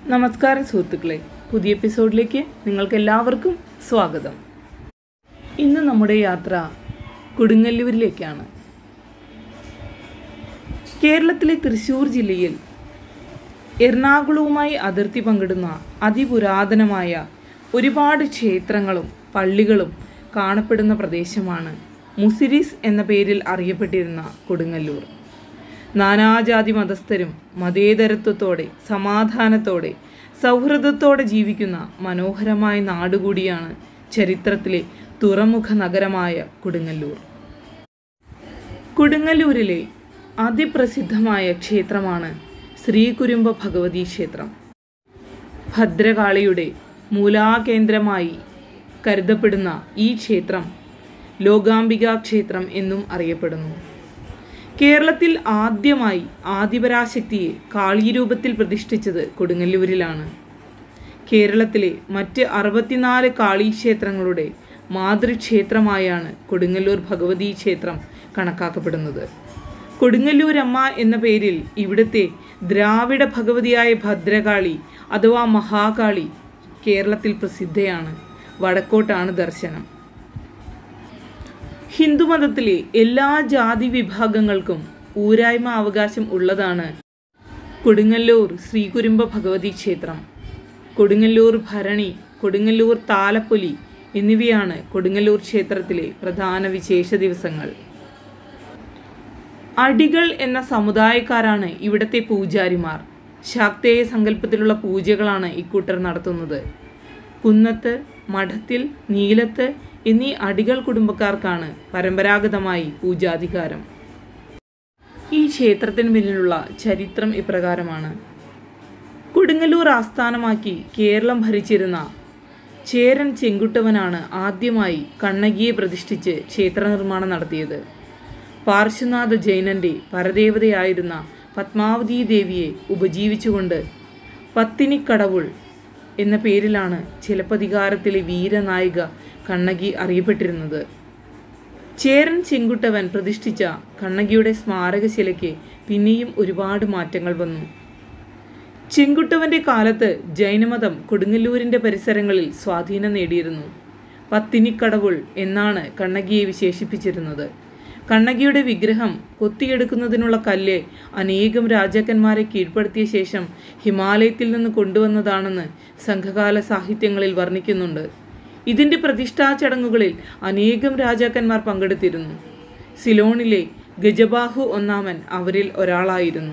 നമസ്കാരം സുഹൃത്തുക്കളെ പുതിയ എപ്പിസോഡിലേക്ക് നിങ്ങൾക്ക് എല്ലാവർക്കും സ്വാഗതം ഇന്ന് നമ്മുടെ യാത്ര കൊടുങ്ങല്ലൂരിലേക്കാണ് കേരളത്തിലെ തൃശ്ശൂർ ജില്ലയിൽ എറണാകുളവുമായി അതിർത്തി പങ്കിടുന്ന അതിപുരാതനമായ ഒരുപാട് ക്ഷേത്രങ്ങളും പള്ളികളും കാണപ്പെടുന്ന പ്രദേശമാണ് മുസിരിസ് എന്ന പേരിൽ അറിയപ്പെട്ടിരുന്ന കൊടുങ്ങല്ലൂർ നാനാജാതി മതസ്ഥരും മതേതരത്വത്തോടെ സമാധാനത്തോടെ സൗഹൃദത്തോടെ ജീവിക്കുന്ന മനോഹരമായ നാടുകൂടിയാണ് ചരിത്രത്തിലെ തുറമുഖ നഗരമായ കൊടുങ്ങല്ലൂർ കൊടുങ്ങല്ലൂരിലെ അതിപ്രസിദ്ധമായ ക്ഷേത്രമാണ് ശ്രീകുരുമ്പ ഭഗവതി ക്ഷേത്രം ഭദ്രകാളിയുടെ മൂലാകേന്ദ്രമായി കരുതപ്പെടുന്ന ഈ ക്ഷേത്രം ലോകാംബിക ക്ഷേത്രം എന്നും അറിയപ്പെടുന്നു കേരളത്തിൽ ആദ്യമായി ആദിപരാശക്തിയെ കാളീരൂപത്തിൽ പ്രതിഷ്ഠിച്ചത് കൊടുങ്ങല്ലൂരിലാണ് കേരളത്തിലെ മറ്റ് അറുപത്തിനാല് കാളീക്ഷേത്രങ്ങളുടെ മാതൃക്ഷേത്രമായാണ് കൊടുങ്ങല്ലൂർ ഭഗവതി ക്ഷേത്രം കണക്കാക്കപ്പെടുന്നത് കൊടുങ്ങല്ലൂരമ്മ എന്ന പേരിൽ ഇവിടുത്തെ ദ്രാവിഡ ഭഗവതിയായ ഭദ്രകാളി അഥവാ മഹാകാളി കേരളത്തിൽ പ്രസിദ്ധയാണ് വടക്കോട്ടാണ് ദർശനം ഹിന്ദുമതത്തിലെ എല്ലാ ജാതി വിഭാഗങ്ങൾക്കും ഊരായ്മ അവകാശം ഉള്ളതാണ് കൊടുങ്ങല്ലൂർ ശ്രീകുരുമ്പ ഭഗവതി ക്ഷേത്രം കൊടുങ്ങല്ലൂർ ഭരണി കൊടുങ്ങല്ലൂർ താലപ്പൊലി എന്നിവയാണ് കൊടുങ്ങല്ലൂർ ക്ഷേത്രത്തിലെ പ്രധാന വിശേഷ ദിവസങ്ങൾ അടികൾ എന്ന സമുദായക്കാരാണ് ഇവിടത്തെ പൂജാരിമാർ ശാക്തേയ സങ്കല്പത്തിലുള്ള പൂജകളാണ് ഇക്കൂട്ടർ നടത്തുന്നത് കുന്നത്ത് മഠത്തിൽ നീലത്ത് എന്നീ അടികൾ കുടുംബക്കാർക്കാണ് പരമ്പരാഗതമായി പൂജാധികാരം ഈ ക്ഷേത്രത്തിന് പിന്നിലുള്ള ചരിത്രം ഇപ്രകാരമാണ് കൊടുങ്ങല്ലൂർ ആസ്ഥാനമാക്കി കേരളം ഭരിച്ചിരുന്ന ചേരൻ ചെങ്കുട്ടവനാണ് ആദ്യമായി കണ്ണകിയെ പ്രതിഷ്ഠിച്ച് ക്ഷേത്ര നിർമ്മാണം നടത്തിയത് പാർശ്വനാഥ ജൈനന്റെ പരദേവതയായിരുന്ന പത്മാവതി ദേവിയെ ഉപജീവിച്ചുകൊണ്ട് പത്തിനിക്കടവുൾ എന്ന പേരിലാണ് ചിലപ്പതികാരത്തിലെ വീരനായിക കണ്ണകി അറിയപ്പെട്ടിരുന്നത് ചേരൻ ചെങ്കുട്ടവൻ പ്രതിഷ്ഠിച്ച കണ്ണകിയുടെ സ്മാരകശിലയ്ക്ക് പിന്നെയും ഒരുപാട് മാറ്റങ്ങൾ വന്നു ചെങ്കുട്ടവന്റെ കാലത്ത് ജൈനമതം കൊടുങ്ങല്ലൂരിന്റെ പരിസരങ്ങളിൽ സ്വാധീനം നേടിയിരുന്നു പത്തിനിക്കടവുൾ എന്നാണ് കണ്ണകിയെ വിശേഷിപ്പിച്ചിരുന്നത് കണ്ണകിയുടെ വിഗ്രഹം കൊത്തിയെടുക്കുന്നതിനുള്ള കല്ല് അനേകം രാജാക്കന്മാരെ കീഴ്പ്പെടുത്തിയ ശേഷം ഹിമാലയത്തിൽ നിന്ന് കൊണ്ടുവന്നതാണെന്ന് സംഘകാല സാഹിത്യങ്ങളിൽ വർണ്ണിക്കുന്നുണ്ട് ഇതിൻ്റെ പ്രതിഷ്ഠാ ചടങ്ങുകളിൽ അനേകം രാജാക്കന്മാർ പങ്കെടുത്തിരുന്നു സിലോണിലെ ഗജബാഹു ഒന്നാമൻ അവരിൽ ഒരാളായിരുന്നു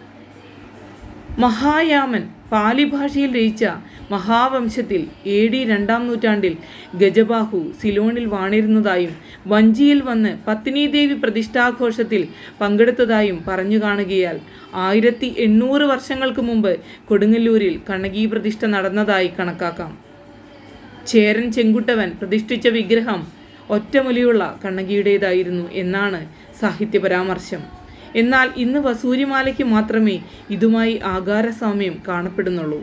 മഹായാമൻ പാലി ഭാഷയിൽ രചിച്ച മഹാവംശത്തിൽ എ ഡി രണ്ടാം നൂറ്റാണ്ടിൽ ഗജബാഹു സിലോണിൽ വാണിരുന്നതായും വഞ്ചിയിൽ വന്ന് പത്നിദേവി പ്രതിഷ്ഠാഘോഷത്തിൽ പങ്കെടുത്തതായും പറഞ്ഞു കാണുകയാൽ ആയിരത്തി എണ്ണൂറ് വർഷങ്ങൾക്ക് മുമ്പ് കൊടുങ്ങല്ലൂരിൽ കണ്ണകി പ്രതിഷ്ഠ നടന്നതായി കണക്കാക്കാം ചേരൻ ചെങ്കുട്ടവൻ പ്രതിഷ്ഠിച്ച വിഗ്രഹം ഒറ്റമുലിയുള്ള കണ്ണകിയുടേതായിരുന്നു എന്നാണ് സാഹിത്യ പരാമർശം എന്നാൽ ഇന്ന് വസൂരിമാലയ്ക്ക് മാത്രമേ ഇതുമായി ആകാരസാമ്യം കാണപ്പെടുന്നുള്ളൂ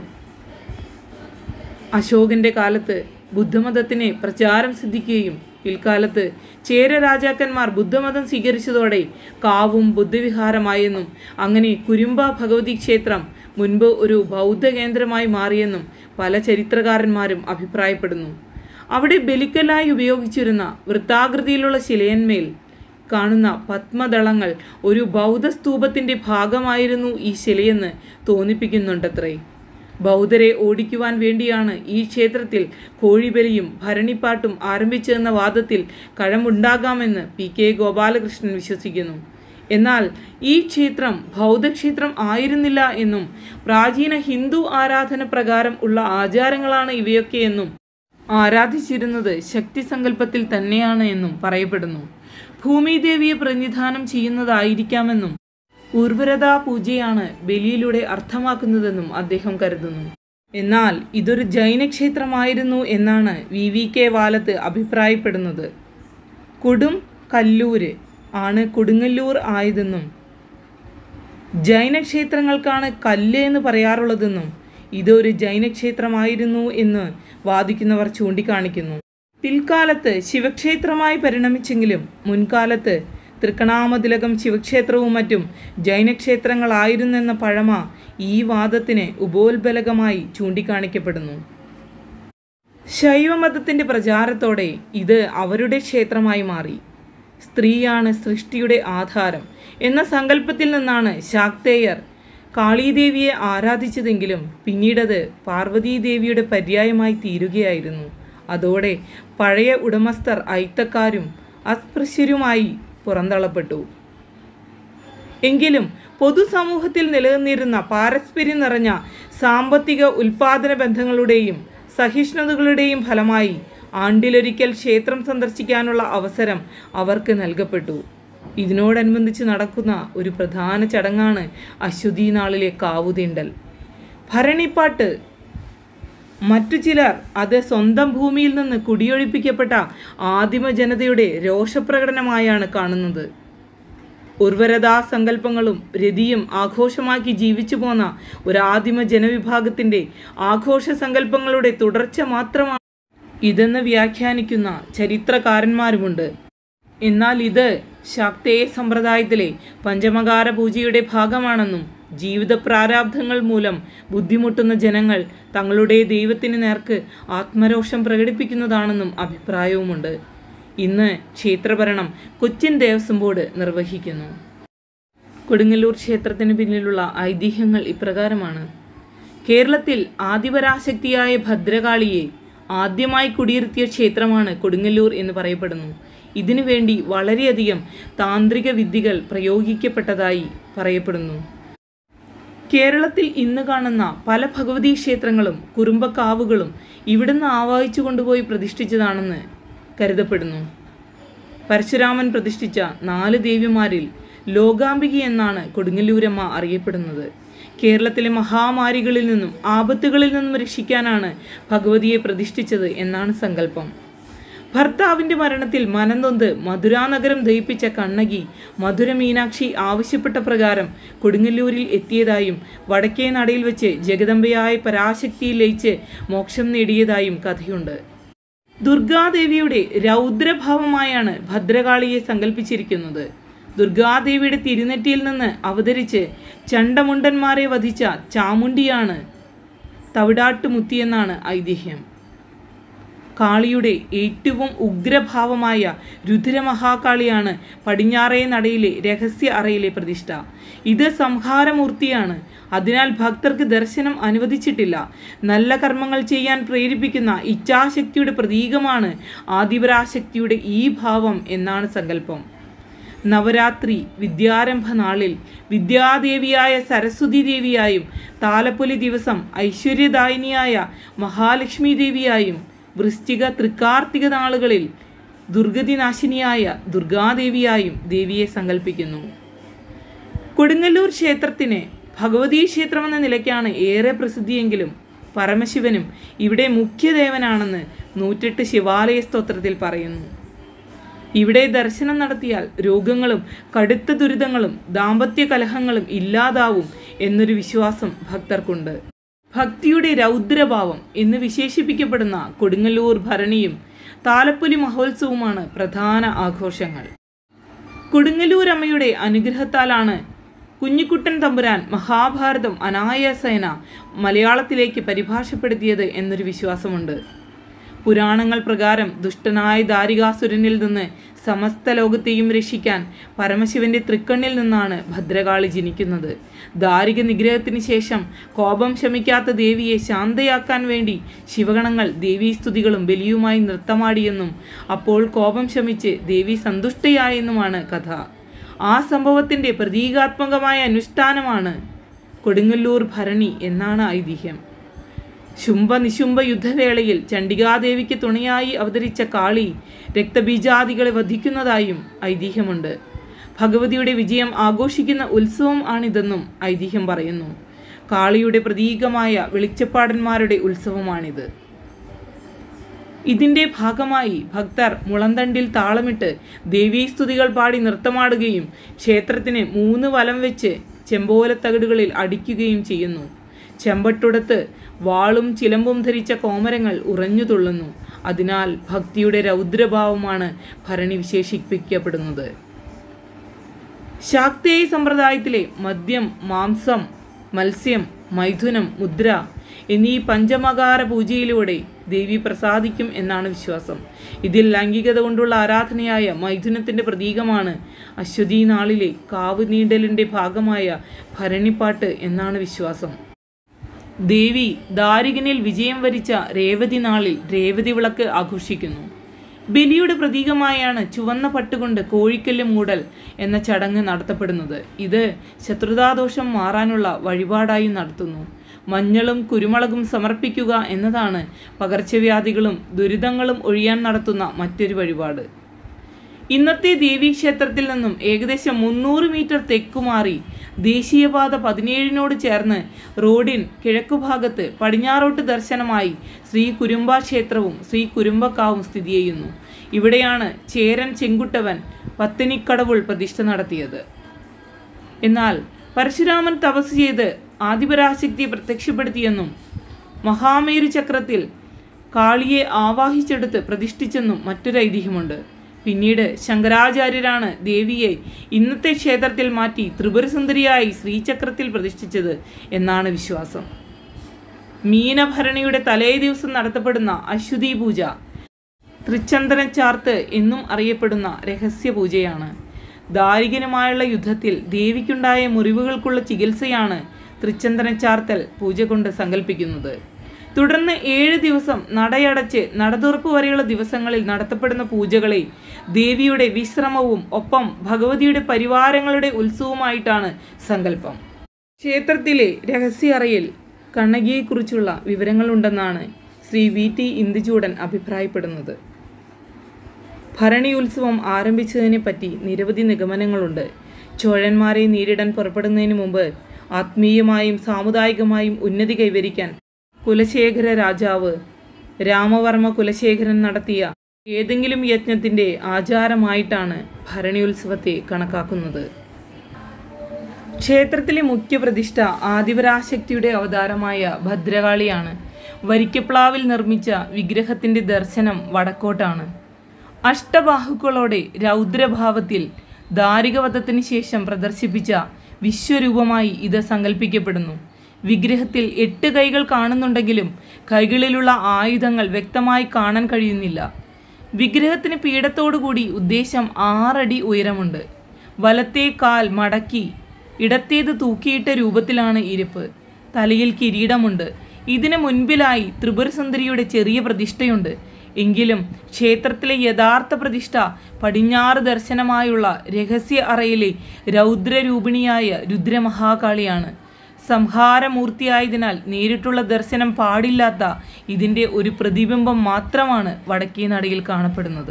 അശോകന്റെ കാലത്ത് ബുദ്ധമതത്തിന് പ്രചാരം സിദ്ധിക്കുകയും പിൽക്കാലത്ത് ചേര രാജാക്കന്മാർ ബുദ്ധമതം സ്വീകരിച്ചതോടെ കാവും ബുദ്ധവിഹാരമായെന്നും അങ്ങനെ കുരുമ്പ ഭഗവതി ക്ഷേത്രം മുൻപ് ഒരു ബൗദ്ധ കേന്ദ്രമായി മാറിയെന്നും പല ചരിത്രകാരന്മാരും അഭിപ്രായപ്പെടുന്നു അവിടെ ബലിക്കലായി ഉപയോഗിച്ചിരുന്ന വൃത്താകൃതിയിലുള്ള ശിലയന്മേൽ കാണുന്ന പത്മദളങ്ങൾ ഒരു ബൗദ്ധസ്തൂപത്തിൻ്റെ ഭാഗമായിരുന്നു ഈ ശിലയെന്ന് തോന്നിപ്പിക്കുന്നുണ്ടത്രേ ബൗദ്ധരെ ഓടിക്കുവാൻ വേണ്ടിയാണ് ഈ ക്ഷേത്രത്തിൽ കോഴിബലിയും ഭരണിപ്പാട്ടും ആരംഭിച്ചതെന്ന വാദത്തിൽ കഴമുണ്ടാകാമെന്ന് പി കെ ഗോപാലകൃഷ്ണൻ വിശ്വസിക്കുന്നു എന്നാൽ ഈ ക്ഷേത്രം ബൗദ്ധക്ഷേത്രം ആയിരുന്നില്ല എന്നും പ്രാചീന ഹിന്ദു ആരാധന പ്രകാരം ഉള്ള ആചാരങ്ങളാണ് ഇവയൊക്കെയെന്നും ആരാധിച്ചിരുന്നത് ശക്തി സങ്കല്പത്തിൽ തന്നെയാണ് എന്നും പറയപ്പെടുന്നു ഭൂമിദേവിയെ പ്രതിനിധാനം ചെയ്യുന്നതായിരിക്കാമെന്നും ഉർവരതാ പൂജയാണ് ബലിയിലൂടെ അർത്ഥമാക്കുന്നതെന്നും അദ്ദേഹം കരുതുന്നു എന്നാൽ ഇതൊരു ജൈനക്ഷേത്രമായിരുന്നു എന്നാണ് വി വി കെ വാലത്ത് അഭിപ്രായപ്പെടുന്നത് കൊടും കല്ലൂര് ആണ് കൊടുങ്ങല്ലൂർ ആയതെന്നും ജൈനക്ഷേത്രങ്ങൾക്കാണ് കല്ല് എന്ന് പറയാറുള്ളതെന്നും ഇതൊരു ജൈനക്ഷേത്രമായിരുന്നു എന്ന് വാദിക്കുന്നവർ ചൂണ്ടിക്കാണിക്കുന്നു പിൽക്കാലത്ത് ശിവക്ഷേത്രമായി പരിണമിച്ചെങ്കിലും മുൻകാലത്ത് തൃക്കണാമതിലകം ശിവക്ഷേത്രവും മറ്റും ജൈനക്ഷേത്രങ്ങളായിരുന്നെന്ന പഴമ ഈ വാദത്തിന് ഉപോത്ബലകമായി ചൂണ്ടിക്കാണിക്കപ്പെടുന്നു ശൈവമതത്തിൻ്റെ പ്രചാരത്തോടെ ഇത് അവരുടെ ക്ഷേത്രമായി മാറി സ്ത്രീയാണ് സൃഷ്ടിയുടെ ആധാരം എന്ന സങ്കല്പത്തിൽ നിന്നാണ് ശാക്തേയർ കാളീദേവിയെ ആരാധിച്ചതെങ്കിലും പിന്നീടത് പാർവതീദേവിയുടെ പര്യായമായി തീരുകയായിരുന്നു അതോടെ പഴയ ഉടമസ്ഥർ ഐത്തക്കാരും അസ്പൃശ്യരുമായി പുറന്തള്ളപ്പെട്ടു എങ്കിലും പൊതുസമൂഹത്തിൽ നിലനിന്നിരുന്ന പാരസ്പര്യം നിറഞ്ഞ സാമ്പത്തിക ഉൽപാദന ബന്ധങ്ങളുടെയും സഹിഷ്ണുതകളുടെയും ഫലമായി ആണ്ടിലൊരിക്കൽ ക്ഷേത്രം സന്ദർശിക്കാനുള്ള അവസരം അവർക്ക് നൽകപ്പെട്ടു ഇതിനോടനുബന്ധിച്ച് നടക്കുന്ന ഒരു പ്രധാന ചടങ്ങാണ് അശ്വതി നാളിലെ കാവുതീണ്ടൽ ഭരണിപ്പാട്ട് മറ്റു ചിലർ അത് സ്വന്തം ഭൂമിയിൽ നിന്ന് കുടിയൊഴിപ്പിക്കപ്പെട്ട ആദിമ ജനതയുടെ രോഷപ്രകടനമായാണ് കാണുന്നത് ഉർവരതാ സങ്കല്പങ്ങളും രതിയും ആഘോഷമാക്കി ജീവിച്ചു പോന്ന ഒരു ആദിമ ജനവിഭാഗത്തിൻ്റെ ആഘോഷ സങ്കല്പങ്ങളുടെ തുടർച്ച മാത്രമാണ് ഇതെന്ന് വ്യാഖ്യാനിക്കുന്ന ചരിത്രകാരന്മാരുമുണ്ട് എന്നാൽ ഇത് ശാക്തേയ സമ്പ്രദായത്തിലെ പഞ്ചമകാര പൂജയുടെ ഭാഗമാണെന്നും ജീവിത പ്രാരാബ്ധങ്ങൾ മൂലം ബുദ്ധിമുട്ടുന്ന ജനങ്ങൾ തങ്ങളുടെ ദൈവത്തിന് നേർക്ക് ആത്മരോഷം പ്രകടിപ്പിക്കുന്നതാണെന്നും അഭിപ്രായവുമുണ്ട് ഇന്ന് ക്ഷേത്രഭരണം കൊച്ചിൻ ദേവസ്വം ബോർഡ് നിർവഹിക്കുന്നു കൊടുങ്ങല്ലൂർ ക്ഷേത്രത്തിന് പിന്നിലുള്ള ഐതിഹ്യങ്ങൾ ഇപ്രകാരമാണ് കേരളത്തിൽ ആദിപരാശക്തിയായ ഭദ്രകാളിയെ ആദ്യമായി കുടിയിരുത്തിയ ക്ഷേത്രമാണ് കൊടുങ്ങല്ലൂർ എന്ന് പറയപ്പെടുന്നു ഇതിനു വേണ്ടി വളരെയധികം താന്ത്രിക വിദ്യകൾ പ്രയോഗിക്കപ്പെട്ടതായി പറയപ്പെടുന്നു കേരളത്തിൽ ഇന്ന് കാണുന്ന പല ഭഗവതീ ക്ഷേത്രങ്ങളും കുറുമ്പക്കാവുകളും ഇവിടുന്ന് ആവാഹിച്ചു കൊണ്ടുപോയി പ്രതിഷ്ഠിച്ചതാണെന്ന് കരുതപ്പെടുന്നു പരശുരാമൻ പ്രതിഷ്ഠിച്ച നാല് ദേവിമാരിൽ ലോകാംബിക എന്നാണ് കൊടുങ്ങല്ലൂരമ്മ അറിയപ്പെടുന്നത് കേരളത്തിലെ മഹാമാരികളിൽ നിന്നും ആപത്തുകളിൽ നിന്നും രക്ഷിക്കാനാണ് ഭഗവതിയെ പ്രതിഷ്ഠിച്ചത് എന്നാണ് സങ്കല്പം ഭർത്താവിൻ്റെ മരണത്തിൽ മനംനൊന്ത് മധുരാനഗരം ദയിപ്പിച്ച കണ്ണകി മധുര മീനാക്ഷി ആവശ്യപ്പെട്ട പ്രകാരം കൊടുങ്ങല്ലൂരിൽ എത്തിയതായും വടക്കേ നടയിൽ വെച്ച് ജഗദമ്പയായ പരാശക്തിയിൽ ലയിച്ച് മോക്ഷം നേടിയതായും കഥയുണ്ട് ദുർഗാദേവിയുടെ രൗദ്രഭാവമായാണ് ഭദ്രകാളിയെ സങ്കല്പിച്ചിരിക്കുന്നത് ദുർഗാദേവിയുടെ തിരുനെറ്റിയിൽ നിന്ന് അവതരിച്ച് ചണ്ടമുണ്ടന്മാരെ വധിച്ച ചാമുണ്ടിയാണ് തവിടാട്ടുമുത്തിയെന്നാണ് ഐതിഹ്യം കാളിയുടെ ഏറ്റവും ഉഗ്രഭാവമായ രുദ്രമഹാകാളിയാണ് പടിഞ്ഞാറേ നടയിലെ രഹസ്യ അറയിലെ പ്രതിഷ്ഠ ഇത് സംഹാരമൂർത്തിയാണ് അതിനാൽ ഭക്തർക്ക് ദർശനം അനുവദിച്ചിട്ടില്ല നല്ല കർമ്മങ്ങൾ ചെയ്യാൻ പ്രേരിപ്പിക്കുന്ന ഇച്ഛാശക്തിയുടെ പ്രതീകമാണ് ആദിപരാശക്തിയുടെ ഈ ഭാവം എന്നാണ് സങ്കല്പം നവരാത്രി വിദ്യാരംഭ നാളിൽ വിദ്യാദേവിയായ സരസ്വതി ദേവിയായും താലപ്പൊലി ദിവസം ഐശ്വര്യദായിനിയായ മഹാലക്ഷ്മി ദേവിയായും വൃശ്ചിക തൃക്കാർത്തിക നാളുകളിൽ ദുർഗതിനാശിനിയായ ദുർഗാദേവിയായും ദേവിയെ സങ്കല്പിക്കുന്നു കൊടുങ്ങല്ലൂർ ക്ഷേത്രത്തിന് ഭഗവതീ ക്ഷേത്രമെന്ന നിലയ്ക്കാണ് ഏറെ പ്രസിദ്ധിയെങ്കിലും പരമശിവനും ഇവിടെ മുഖ്യദേവനാണെന്ന് നൂറ്റെട്ട് ശിവാലയ സ്തോത്രത്തിൽ പറയുന്നു ഇവിടെ ദർശനം നടത്തിയാൽ രോഗങ്ങളും കടുത്ത ദുരിതങ്ങളും ദാമ്പത്യ കലഹങ്ങളും ഇല്ലാതാവും എന്നൊരു വിശ്വാസം ഭക്തർക്കുണ്ട് ഭക്തിയുടെ രൗദ്രഭാവം എന്ന് വിശേഷിപ്പിക്കപ്പെടുന്ന കൊടുങ്ങല്ലൂർ ഭരണിയും താലപ്പൊലി മഹോത്സവവുമാണ് പ്രധാന ആഘോഷങ്ങൾ കൊടുങ്ങല്ലൂരമ്മയുടെ അനുഗ്രഹത്താലാണ് കുഞ്ഞിക്കുട്ടൻ തമ്പുരാൻ മഹാഭാരതം അനായാസേന മലയാളത്തിലേക്ക് പരിഭാഷപ്പെടുത്തിയത് എന്നൊരു വിശ്വാസമുണ്ട് പുരാണങ്ങൾ പ്രകാരം ദുഷ്ടനായ ദാരികാസുരനിൽ നിന്ന് സമസ്ത ലോകത്തെയും രക്ഷിക്കാൻ പരമശിവന്റെ തൃക്കണ്ണിൽ നിന്നാണ് ഭദ്രകാളി ജനിക്കുന്നത് ദാരിക നിഗ്രഹത്തിന് ശേഷം കോപം ശമിക്കാത്ത ദേവിയെ ശാന്തയാക്കാൻ വേണ്ടി ശിവഗണങ്ങൾ ദേവീസ്തുതികളും ബലിയുമായി നൃത്തമാടിയെന്നും അപ്പോൾ കോപം ശമിച്ച് ദേവി സന്തുഷ്ടയായെന്നുമാണ് കഥ ആ സംഭവത്തിൻ്റെ പ്രതീകാത്മകമായ അനുഷ്ഠാനമാണ് കൊടുങ്ങല്ലൂർ ഭരണി എന്നാണ് ഐതിഹ്യം ശുംഭ നിശുംഭ യുദ്ധവേളയിൽ ചണ്ഡികാദേവിക്ക് തുണയായി അവതരിച്ച കാളി രക്തബീജാദികളെ വധിക്കുന്നതായും ഐതിഹ്യമുണ്ട് ഭഗവതിയുടെ വിജയം ആഘോഷിക്കുന്ന ഉത്സവം ആണിതെന്നും ഐതിഹ്യം പറയുന്നു കാളിയുടെ പ്രതീകമായ വെളിച്ചപ്പാടന്മാരുടെ ഉത്സവമാണിത് ഇതിൻ്റെ ഭാഗമായി ഭക്തർ മുളന്തണ്ടിൽ താളമിട്ട് ദേവീസ്തുതികൾ പാടി നൃത്തമാടുകയും ക്ഷേത്രത്തിന് മൂന്ന് വലം വെച്ച് ചെമ്പോലത്തകിടുകളിൽ അടിക്കുകയും ചെയ്യുന്നു ചെമ്പട്ടുടത്ത് വാളും ചിലമ്പും ധരിച്ച കോമരങ്ങൾ ഉറഞ്ഞു തുള്ളുന്നു അതിനാൽ ഭക്തിയുടെ രൗദ്രഭാവമാണ് ഭരണി വിശേഷിപ്പിക്കപ്പെടുന്നത് ശാക്തേയ സമ്പ്രദായത്തിലെ മദ്യം മാംസം മത്സ്യം മൈഥുനം മുദ്ര എന്നീ പഞ്ചമകാര പൂജയിലൂടെ ദേവി പ്രസാദിക്കും എന്നാണ് വിശ്വാസം ഇതിൽ ലൈംഗികത കൊണ്ടുള്ള ആരാധനയായ മൈഥുനത്തിൻ്റെ പ്രതീകമാണ് അശ്വതി നാളിലെ കാവ് നീണ്ടലിൻ്റെ ഭാഗമായ ഭരണിപ്പാട്ട് എന്നാണ് വിശ്വാസം ദേവി ദാരികനിൽ വിജയം വരിച്ച രേവതി നാളിൽ രേവതി വിളക്ക് ആഘോഷിക്കുന്നു ബലിയുടെ പ്രതീകമായാണ് ചുവന്ന പട്ടുകൊണ്ട് കോഴിക്കല്ല് മൂടൽ എന്ന ചടങ്ങ് നടത്തപ്പെടുന്നത് ഇത് ശത്രുതാദോഷം മാറാനുള്ള വഴിപാടായി നടത്തുന്നു മഞ്ഞളും കുരുമുളകും സമർപ്പിക്കുക എന്നതാണ് പകർച്ചവ്യാധികളും ദുരിതങ്ങളും ഒഴിയാൻ നടത്തുന്ന മറ്റൊരു വഴിപാട് ഇന്നത്തെ ദേവീക്ഷേത്രത്തിൽ നിന്നും ഏകദേശം മുന്നൂറ് മീറ്റർ തെക്കുമാറി ദേശീയപാത പതിനേഴിനോട് ചേർന്ന് റോഡിൻ കിഴക്കുഭാഗത്ത് പടിഞ്ഞാറോട്ട് ദർശനമായി ശ്രീ കുരുമ്പ ക്ഷേത്രവും ശ്രീ കുരുമ്പക്കാവും സ്ഥിതി ചെയ്യുന്നു ഇവിടെയാണ് ചേരൻ ചെങ്കുട്ടവൻ പത്തിനിക്കടവുൾ പ്രതിഷ്ഠ നടത്തിയത് എന്നാൽ പരശുരാമൻ തപസ് ചെയ്ത് ആദിപരാശക്തിയെ പ്രത്യക്ഷപ്പെടുത്തിയെന്നും മഹാമേരു ചക്രത്തിൽ കാളിയെ ആവാഹിച്ചെടുത്ത് പ്രതിഷ്ഠിച്ചെന്നും മറ്റൊരു ഐതിഹ്യമുണ്ട് പിന്നീട് ശങ്കരാചാര്യരാണ് ദേവിയെ ഇന്നത്തെ ക്ഷേത്രത്തിൽ മാറ്റി ത്രിപുരസുന്ദരിയായി ശ്രീചക്രത്തിൽ പ്രതിഷ്ഠിച്ചത് എന്നാണ് വിശ്വാസം മീനഭരണിയുടെ തലേ ദിവസം നടത്തപ്പെടുന്ന അശ്വതി പൂജ തൃച്ചന്ദന ചാർത്ത് എന്നും അറിയപ്പെടുന്ന രഹസ്യ പൂജയാണ് ദാരികനുമായുള്ള യുദ്ധത്തിൽ ദേവിക്കുണ്ടായ മുറിവുകൾക്കുള്ള ചികിത്സയാണ് തൃച്ചന്ദന ചാർത്തൽ പൂജ കൊണ്ട് സങ്കല്പിക്കുന്നത് തുടർന്ന് ഏഴ് ദിവസം നടയടച്ച് നടതുറപ്പ് വരെയുള്ള ദിവസങ്ങളിൽ നടത്തപ്പെടുന്ന പൂജകളെ ദേവിയുടെ വിശ്രമവും ഒപ്പം ഭഗവതിയുടെ പരിവാരങ്ങളുടെ ഉത്സവമായിട്ടാണ് സങ്കല്പം ക്ഷേത്രത്തിലെ രഹസ്യ അറയിൽ കണ്ണകിയെക്കുറിച്ചുള്ള വിവരങ്ങളുണ്ടെന്നാണ് ശ്രീ വി ടി ഇന്ദുചൂടൻ അഭിപ്രായപ്പെടുന്നത് ഭരണി ഉത്സവം ആരംഭിച്ചതിനെപ്പറ്റി നിരവധി നിഗമനങ്ങളുണ്ട് ചോഴന്മാരെ നേരിടാൻ പുറപ്പെടുന്നതിന് മുമ്പ് ആത്മീയമായും സാമുദായികമായും ഉന്നതി കൈവരിക്കാൻ കുലശേഖര രാജാവ് രാമവർമ്മ കുലശേഖരൻ നടത്തിയ ഏതെങ്കിലും യജ്ഞത്തിൻ്റെ ആചാരമായിട്ടാണ് ഭരണി ഉത്സവത്തെ കണക്കാക്കുന്നത് ക്ഷേത്രത്തിലെ മുഖ്യപ്രതിഷ്ഠ ആദിപരാശക്തിയുടെ അവതാരമായ ഭദ്രകാളിയാണ് വരിക്കപ്ലാവിൽ നിർമ്മിച്ച വിഗ്രഹത്തിന്റെ ദർശനം വടക്കോട്ടാണ് അഷ്ടബാഹുക്കളോടെ രൗദ്രഭാവത്തിൽ ദാരികവധത്തിന് ശേഷം പ്രദർശിപ്പിച്ച വിശ്വരൂപമായി ഇത് സങ്കല്പിക്കപ്പെടുന്നു വിഗ്രഹത്തിൽ എട്ട് കൈകൾ കാണുന്നുണ്ടെങ്കിലും കൈകളിലുള്ള ആയുധങ്ങൾ വ്യക്തമായി കാണാൻ കഴിയുന്നില്ല വിഗ്രഹത്തിന് പീഠത്തോടുകൂടി ഉദ്ദേശം ആറടി ഉയരമുണ്ട് വലത്തേ കാൽ മടക്കി ഇടത്തേത് തൂക്കിയിട്ട രൂപത്തിലാണ് ഇരിപ്പ് തലയിൽ കിരീടമുണ്ട് ഇതിന് മുൻപിലായി ത്രിപുരസുന്ദരിയുടെ ചെറിയ പ്രതിഷ്ഠയുണ്ട് എങ്കിലും ക്ഷേത്രത്തിലെ യഥാർത്ഥ പ്രതിഷ്ഠ പടിഞ്ഞാറ് ദർശനമായുള്ള രഹസ്യ അറയിലെ രൗദ്രരൂപിണിയായ രുദ്രമഹാകാളിയാണ് സംഹാരമൂർത്തിയായതിനാൽ നേരിട്ടുള്ള ദർശനം പാടില്ലാത്ത ഇതിൻ്റെ ഒരു പ്രതിബിംബം മാത്രമാണ് വടക്കേ നടയിൽ കാണപ്പെടുന്നത്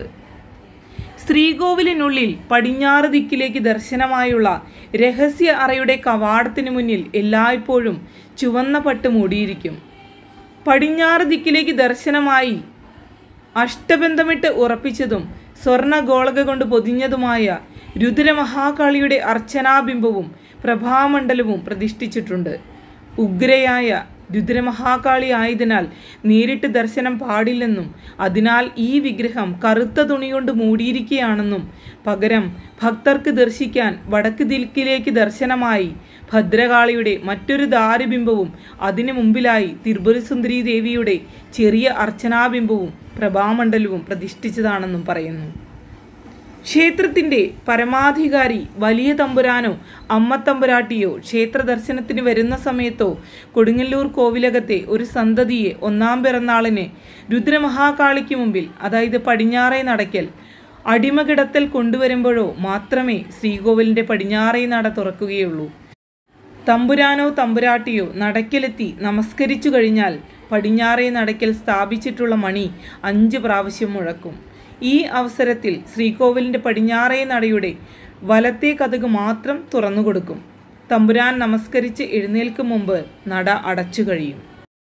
ശ്രീകോവിലിനുള്ളിൽ പടിഞ്ഞാറ് ദിക്കിലേക്ക് ദർശനമായുള്ള രഹസ്യ അറയുടെ കവാടത്തിന് മുന്നിൽ എല്ലായ്പ്പോഴും ചുവന്ന പട്ട് മൂടിയിരിക്കും പടിഞ്ഞാറ് ദിക്കിലേക്ക് ദർശനമായി അഷ്ടബന്ധമിട്ട് ഉറപ്പിച്ചതും സ്വർണ്ണ ഗോളക കൊണ്ട് പൊതിഞ്ഞതുമായ രുദ്രമഹാകാളിയുടെ അർച്ചനാബിംബവും പ്രഭാമണ്ഡലവും പ്രതിഷ്ഠിച്ചിട്ടുണ്ട് ഉഗ്രയായ രുദ്രമഹാകാളി ആയതിനാൽ നേരിട്ട് ദർശനം പാടില്ലെന്നും അതിനാൽ ഈ വിഗ്രഹം കറുത്ത തുണികൊണ്ട് മൂടിയിരിക്കുകയാണെന്നും പകരം ഭക്തർക്ക് ദർശിക്കാൻ വടക്ക് ദിക്കിലേക്ക് ദർശനമായി ഭദ്രകാളിയുടെ മറ്റൊരു ദാരുബിംബവും അതിനു മുമ്പിലായി തിരുപുരസുന്ദരി ദേവിയുടെ ചെറിയ അർച്ചനാബിംബവും പ്രഭാമണ്ഡലവും പ്രതിഷ്ഠിച്ചതാണെന്നും പറയുന്നു ക്ഷേത്രത്തിന്റെ പരമാധികാരി വലിയ തമ്പുരാനോ അമ്മത്തമ്പുരാട്ടിയോ ക്ഷേത്ര ദർശനത്തിന് വരുന്ന സമയത്തോ കൊടുങ്ങല്ലൂർ കോവിലകത്തെ ഒരു സന്തതിയെ ഒന്നാം പിറന്നാളിന് രുദ്രമഹാകാളിക്ക് മുമ്പിൽ അതായത് പടിഞ്ഞാറേ നടക്കൽ അടിമകിടത്തൽ കൊണ്ടുവരുമ്പോഴോ മാത്രമേ ശ്രീകോവിലിന്റെ പടിഞ്ഞാറേ നട തുറക്കുകയുള്ളൂ തമ്പുരാനോ തമ്പുരാട്ടിയോ നടക്കലെത്തി നമസ്കരിച്ചു കഴിഞ്ഞാൽ പടിഞ്ഞാറേ നടക്കൽ സ്ഥാപിച്ചിട്ടുള്ള മണി അഞ്ച് പ്രാവശ്യം മുഴക്കും ഈ അവസരത്തിൽ ശ്രീകോവിലിൻ്റെ പടിഞ്ഞാറേ നടയുടെ വലത്തേ കഥക് മാത്രം തുറന്നുകൊടുക്കും തമ്പുരാൻ നമസ്കരിച്ച് എഴുന്നേൽക്കും മുമ്പ് നട അടച്ചു കഴിയും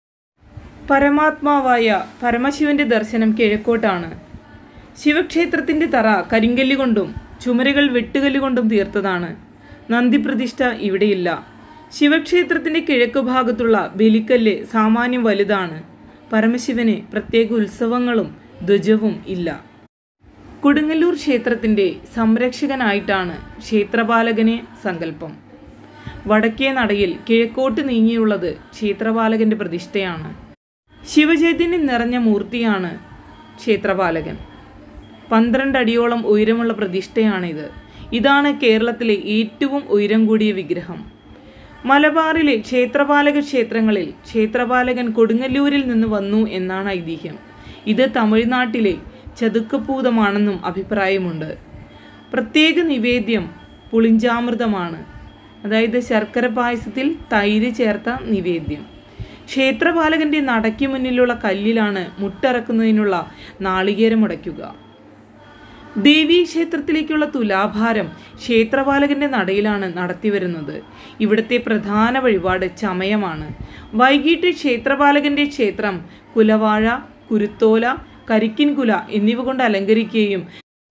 പരമാത്മാവായ പരമശിവന്റെ ദർശനം കിഴക്കോട്ടാണ് ശിവക്ഷേത്രത്തിന്റെ തറ കരിങ്കല്ല് കൊണ്ടും ചുമരുകൾ വെട്ടുകല്ലുകൊണ്ടും തീർത്തതാണ് നന്ദിപ്രതിഷ്ഠ ഇവിടെയില്ല ശിവക്ഷേത്രത്തിന്റെ കിഴക്ക് ഭാഗത്തുള്ള ബലിക്കല്ല് സാമാന്യം വലുതാണ് പരമശിവന് പ്രത്യേക ഉത്സവങ്ങളും ധ്വജവും ഇല്ല കൊടുങ്ങല്ലൂർ ക്ഷേത്രത്തിൻ്റെ സംരക്ഷകനായിട്ടാണ് ക്ഷേത്രപാലകനെ സങ്കല്പം വടക്കേ നടയിൽ കിഴക്കോട്ട് നീങ്ങിയുള്ളത് ക്ഷേത്രപാലകന്റെ പ്രതിഷ്ഠയാണ് ശിവചൈതന്യം നിറഞ്ഞ മൂർത്തിയാണ് ക്ഷേത്രപാലകൻ പന്ത്രണ്ട് അടിയോളം ഉയരമുള്ള പ്രതിഷ്ഠയാണിത് ഇതാണ് കേരളത്തിലെ ഏറ്റവും ഉയരം കൂടിയ വിഗ്രഹം മലബാറിലെ ക്ഷേത്രപാലക ക്ഷേത്രങ്ങളിൽ ക്ഷേത്രപാലകൻ കൊടുങ്ങല്ലൂരിൽ നിന്ന് വന്നു എന്നാണ് ഐതിഹ്യം ഇത് തമിഴ്നാട്ടിലെ ചതുക്കപ്പൂതമാണെന്നും അഭിപ്രായമുണ്ട് പ്രത്യേക നിവേദ്യം പുളിഞ്ചാമൃതമാണ് അതായത് ശർക്കര പായസത്തിൽ തൈര് ചേർത്ത നിവേദ്യം ക്ഷേത്രപാലകന്റെ നടയ്ക്ക് മുന്നിലുള്ള കല്ലിലാണ് മുട്ടിറക്കുന്നതിനുള്ള നാളികേരം ഉടയ്ക്കുക ദേവീ ക്ഷേത്രത്തിലേക്കുള്ള തുലാഭാരം ക്ഷേത്രപാലകന്റെ നടയിലാണ് നടത്തിവരുന്നത് ഇവിടുത്തെ പ്രധാന വഴിപാട് ചമയമാണ് വൈകിട്ട് ക്ഷേത്രപാലകന്റെ ക്ഷേത്രം കുലവാഴ കുരുത്തോല കരിക്കിൻകുല എന്നിവ കൊണ്ട് അലങ്കരിക്കുകയും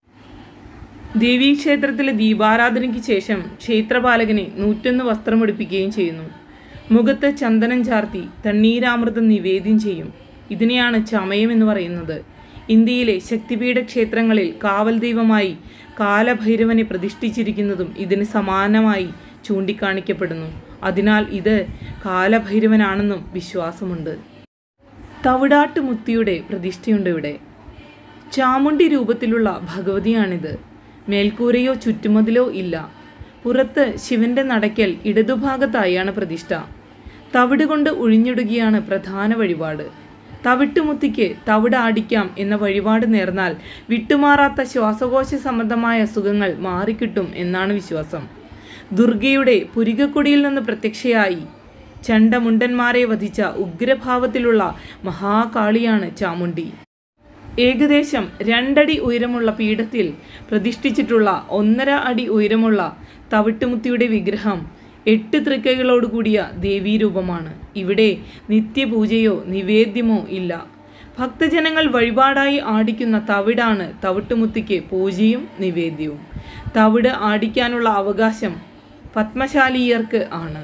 ദേവീക്ഷേത്രത്തിലെ ദീപാരാധനയ്ക്ക് ശേഷം ക്ഷേത്രപാലകനെ നൂറ്റൊന്ന് വസ്ത്രമെടുപ്പിക്കുകയും ചെയ്യുന്നു മുഖത്ത് ചന്ദനം ചാർത്തി തണ്ണീരാമൃതം നിവേദ്യം ചെയ്യും ഇതിനെയാണ് ചമയം എന്ന് പറയുന്നത് ഇന്ത്യയിലെ ശക്തിപീഠ ക്ഷേത്രങ്ങളിൽ കാവൽ ദൈവമായി കാലഭൈരവനെ പ്രതിഷ്ഠിച്ചിരിക്കുന്നതും ഇതിന് സമാനമായി ചൂണ്ടിക്കാണിക്കപ്പെടുന്നു അതിനാൽ ഇത് കാലഭൈരവനാണെന്നും വിശ്വാസമുണ്ട് തവിടാട്ടുമുത്തിയുടെ പ്രതിഷ്ഠയുണ്ട് ഇവിടെ ചാമുണ്ടി രൂപത്തിലുള്ള ഭഗവതിയാണിത് മേൽക്കൂരയോ ചുറ്റുമതിലോ ഇല്ല പുറത്ത് ശിവന്റെ നടയ്ക്കൽ ഇടതുഭാഗത്തായാണ് പ്രതിഷ്ഠ തവിട് കൊണ്ട് ഒഴിഞ്ഞിടുകയാണ് പ്രധാന വഴിപാട് തവിട്ടുമുത്തിക്ക് തവിട് ആടിക്കാം എന്ന വഴിപാട് നേർന്നാൽ വിട്ടുമാറാത്ത ശ്വാസകോശ സംബന്ധമായ അസുഖങ്ങൾ മാറിക്കിട്ടും എന്നാണ് വിശ്വാസം ദുർഗയുടെ പുരികക്കൊടിയിൽ നിന്ന് പ്രത്യക്ഷയായി ചണ്ടമുണ്ടന്മാരെ വധിച്ച ഉഗ്രഭാവത്തിലുള്ള മഹാകാളിയാണ് ചാമുണ്ടി ഏകദേശം രണ്ടടി ഉയരമുള്ള പീഠത്തിൽ പ്രതിഷ്ഠിച്ചിട്ടുള്ള ഒന്നര അടി ഉയരമുള്ള തവിട്ടുമുത്തിയുടെ വിഗ്രഹം എട്ട് തൃക്കൈകളോടുകൂടിയ ദേവീരൂപമാണ് ഇവിടെ നിത്യപൂജയോ നിവേദ്യമോ ഇല്ല ഭക്തജനങ്ങൾ വഴിപാടായി ആടിക്കുന്ന തവിടാണ് തവിട്ടുമുത്തിക്ക് പൂജയും നിവേദ്യവും തവിട് ആടിക്കാനുള്ള അവകാശം പത്മശാലീയർക്ക് ആണ്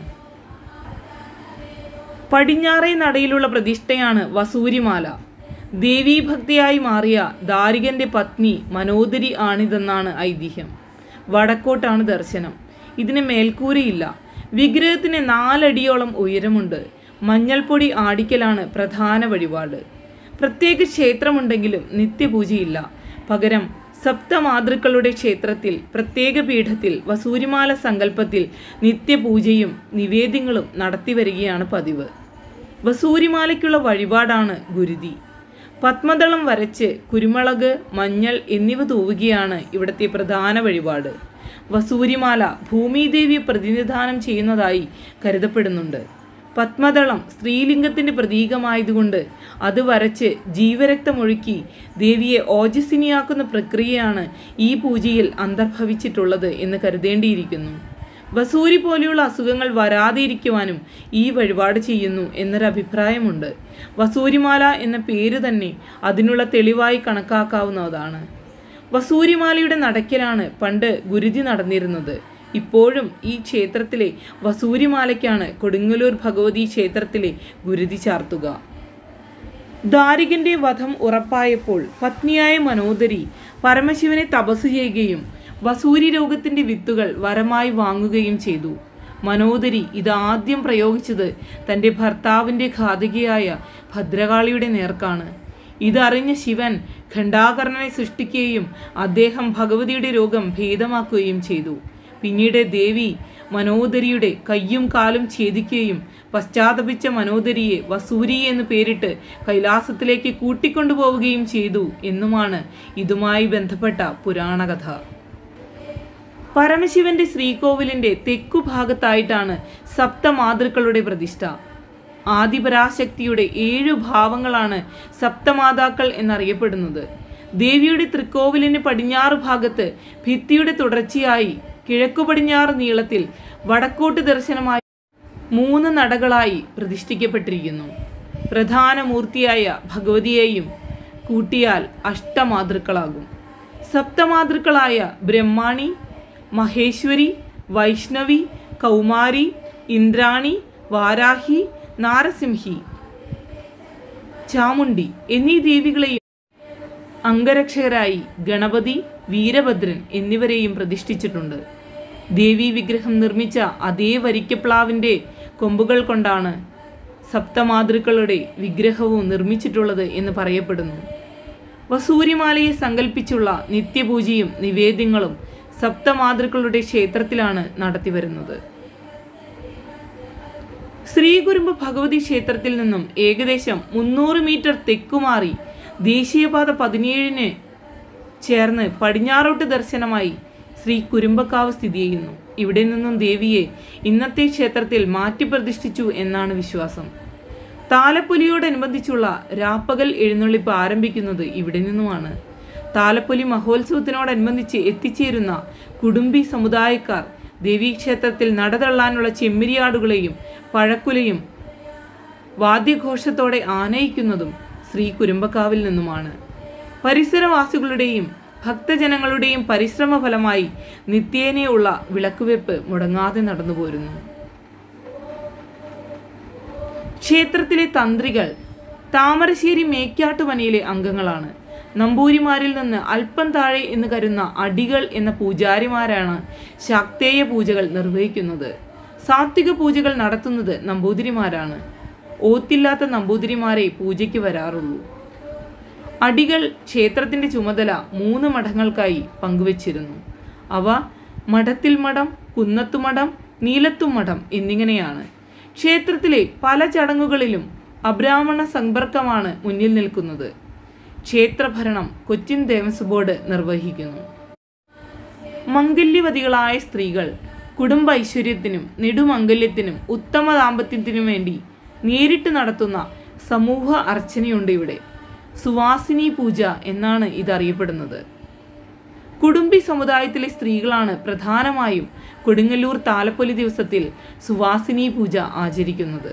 പടിഞ്ഞാറേ നടയിലുള്ള പ്രതിഷ്ഠയാണ് വസൂരിമാല ദേവീഭക്തിയായി മാറിയ ദാരികന്റെ പത്നി മനോദരി ആണിതെന്നാണ് ഐതിഹ്യം വടക്കോട്ടാണ് ദർശനം ഇതിന് മേൽക്കൂരയില്ല വിഗ്രഹത്തിന് നാലടിയോളം ഉയരമുണ്ട് മഞ്ഞൾപ്പൊടി ആടിക്കലാണ് പ്രധാന വഴിപാട് പ്രത്യേക ക്ഷേത്രമുണ്ടെങ്കിലും നിത്യപൂജയില്ല പകരം സപ്തമാതൃക്കളുടെ ക്ഷേത്രത്തിൽ പ്രത്യേക പീഠത്തിൽ വസൂരിമാല സങ്കല്പത്തിൽ നിത്യപൂജയും നിവേദ്യങ്ങളും നടത്തിവരികയാണ് പതിവ് വസൂരിമാലയ്ക്കുള്ള വഴിപാടാണ് ഗുരുതി പത്മദളം വരച്ച് കുരുമുളക് മഞ്ഞൾ എന്നിവ തൂവുകയാണ് ഇവിടുത്തെ പ്രധാന വഴിപാട് വസൂരിമാല ഭൂമിദേവിയെ പ്രതിനിധാനം ചെയ്യുന്നതായി കരുതപ്പെടുന്നുണ്ട് പത്മദളം സ്ത്രീലിംഗത്തിന്റെ പ്രതീകമായതുകൊണ്ട് അത് വരച്ച് ജീവരക്തമൊഴുക്കി ദേവിയെ ഓജസ്വിനിയാക്കുന്ന പ്രക്രിയയാണ് ഈ പൂജയിൽ അന്തർഭവിച്ചിട്ടുള്ളത് എന്ന് കരുതേണ്ടിയിരിക്കുന്നു വസൂരി പോലെയുള്ള അസുഖങ്ങൾ വരാതിരിക്കുവാനും ഈ വഴിപാട് ചെയ്യുന്നു എന്നൊരഭിപ്രായമുണ്ട് വസൂരിമാല എന്ന പേര് തന്നെ അതിനുള്ള തെളിവായി കണക്കാക്കാവുന്നതാണ് വസൂരിമാലയുടെ നടക്കലാണ് പണ്ട് ഗുരുതി നടന്നിരുന്നത് ഇപ്പോഴും ഈ ക്ഷേത്രത്തിലെ വസൂരിമാലയ്ക്കാണ് കൊടുങ്ങല്ലൂർ ഭഗവതി ക്ഷേത്രത്തിലെ ഗുരുതി ചാർത്തുക ദാരികന്റെ വധം ഉറപ്പായപ്പോൾ പത്നിയായ മനോദരി പരമശിവനെ തപസ് ചെയ്യുകയും വസൂരി രോഗത്തിന്റെ വിത്തുകൾ വരമായി വാങ്ങുകയും ചെയ്തു മനോദരി ഇത് ആദ്യം പ്രയോഗിച്ചത് തൻ്റെ ഭർത്താവിൻ്റെ ഘാതകിയായ ഭദ്രകാളിയുടെ നേർക്കാണ് ഇതറിഞ്ഞ ശിവൻ ഖണ്ഡാകർണനെ സൃഷ്ടിക്കുകയും അദ്ദേഹം ഭഗവതിയുടെ രോഗം ഭേദമാക്കുകയും ചെയ്തു പിന്നീട് ദേവി മനോദരിയുടെ കയ്യും കാലും ഛേദിക്കുകയും പശ്ചാത്തപിച്ച മനോദരിയെ വസൂരി എന്ന് പേരിട്ട് കൈലാസത്തിലേക്ക് കൂട്ടിക്കൊണ്ടുപോവുകയും ചെയ്തു എന്നുമാണ് ഇതുമായി ബന്ധപ്പെട്ട പുരാണകഥ പരമശിവന്റെ ശ്രീകോവിലിന്റെ തെക്കു ഭാഗത്തായിട്ടാണ് സപ്തമാതൃക്കളുടെ പ്രതിഷ്ഠ ആദിപരാശക്തിയുടെ ഏഴു ഭാവങ്ങളാണ് സപ്തമാതാക്കൾ എന്നറിയപ്പെടുന്നത് ദേവിയുടെ തൃക്കോവിലിന് പടിഞ്ഞാറ് ഭാഗത്ത് ഭിത്തിയുടെ തുടർച്ചയായി കിഴക്കു പടിഞ്ഞാറ് നീളത്തിൽ വടക്കോട്ട് ദർശനമായി മൂന്ന് നടകളായി പ്രതിഷ്ഠിക്കപ്പെട്ടിരിക്കുന്നു പ്രധാന മൂർത്തിയായ ഭഗവതിയെയും കൂട്ടിയാൽ അഷ്ടമാതൃക്കളാകും സപ്തമാതൃക്കളായ ബ്രഹ്മാണി മഹേശ്വരി വൈഷ്ണവി കൗമാരി ഇന്ദ്രാണി വാരാഹി നാരസിംഹി ചാമുണ്ടി എന്നീ ദേവികളെയും അംഗരക്ഷകരായി ഗണപതി വീരഭദ്രൻ എന്നിവരെയും പ്രതിഷ്ഠിച്ചിട്ടുണ്ട് ദേവീ വിഗ്രഹം നിർമ്മിച്ച അതേ വരിക്കപ്ലാവിൻ്റെ കൊമ്പുകൾ കൊണ്ടാണ് സപ്തമാതൃക്കളുടെ വിഗ്രഹവും നിർമ്മിച്ചിട്ടുള്ളത് എന്ന് പറയപ്പെടുന്നു വസൂരിമാലയെ സങ്കല്പിച്ചുള്ള നിത്യപൂജയും നിവേദ്യങ്ങളും സപ്തമാതൃക്കളുടെ ക്ഷേത്രത്തിലാണ് നടത്തിവരുന്നത് ശ്രീകുരുമ്പ് ഭഗവതി ക്ഷേത്രത്തിൽ നിന്നും ഏകദേശം മുന്നൂറ് മീറ്റർ തെക്കുമാറി ദേശീയപാത പതിനേഴിന് ചേർന്ന് പടിഞ്ഞാറോട്ട് ദർശനമായി ശ്രീ കുരുമ്പക്കാവ് സ്ഥിതി ചെയ്യുന്നു ഇവിടെ നിന്നും ദേവിയെ ഇന്നത്തെ ക്ഷേത്രത്തിൽ മാറ്റി പ്രതിഷ്ഠിച്ചു എന്നാണ് വിശ്വാസം താലപ്പൊലിയോടനുബന്ധിച്ചുള്ള രാപ്പകൽ എഴുന്നള്ളിപ്പ് ആരംഭിക്കുന്നത് ഇവിടെ നിന്നുമാണ് താലപ്പൊലി മഹോത്സവത്തിനോടനുബന്ധിച്ച് എത്തിച്ചേരുന്ന കുടുംബി സമുദായക്കാർ ദേവീക്ഷേത്രത്തിൽ നടതള്ളാനുള്ള ചെമ്മരിയാടുകളെയും പഴക്കുലയും വാദ്യഘോഷത്തോടെ ആനയിക്കുന്നതും ശ്രീ കുരുമ്പക്കാവിൽ നിന്നുമാണ് പരിസരവാസികളുടെയും ഭക്തജനങ്ങളുടെയും പരിശ്രമ ഫലമായി നിത്യേനയുള്ള വിളക്കുവെപ്പ് മുടങ്ങാതെ നടന്നുപോരുന്നു ക്ഷേത്രത്തിലെ തന്ത്രികൾ താമരശ്ശേരി മേക്കാട്ടുമനയിലെ അംഗങ്ങളാണ് നമ്പൂരിമാരിൽ നിന്ന് അല്പം താഴെ എന്ന് കരുന്ന അടികൾ എന്ന പൂജാരിമാരാണ് ശാക്തേയ പൂജകൾ നിർവഹിക്കുന്നത് സാത്വിക പൂജകൾ നടത്തുന്നത് നമ്പൂതിരിമാരാണ് ഓത്തില്ലാത്ത നമ്പൂതിരിമാരെ പൂജയ്ക്ക് വരാറുള്ളൂ അടികൾ ക്ഷേത്രത്തിന്റെ ചുമതല മൂന്ന് മഠങ്ങൾക്കായി പങ്കുവച്ചിരുന്നു അവ മഠത്തിൽ മഠം കുന്നത്തുമഠം നീലത്തുമഠം എന്നിങ്ങനെയാണ് ക്ഷേത്രത്തിലെ പല ചടങ്ങുകളിലും അബ്രാഹ്മണ സമ്പർക്കമാണ് മുന്നിൽ നിൽക്കുന്നത് ക്ഷേത്രഭരണം കൊച്ചിൻ ദേവസ്വം ബോർഡ് നിർവഹിക്കുന്നു മംഗല്യവതികളായ സ്ത്രീകൾ കുടുംബ ഐശ്വര്യത്തിനും നെടുമംഗല്യത്തിനും ഉത്തമ ദാമ്പത്യത്തിനും വേണ്ടി നേരിട്ട് നടത്തുന്ന സമൂഹ അർച്ചനയുണ്ട് ഇവിടെ സുവാസിനി പൂജ എന്നാണ് ഇതറിയപ്പെടുന്നത് കുടുംബി സമുദായത്തിലെ സ്ത്രീകളാണ് പ്രധാനമായും കൊടുങ്ങല്ലൂർ താലപ്പൊലി ദിവസത്തിൽ സുവാസിനി പൂജ ആചരിക്കുന്നത്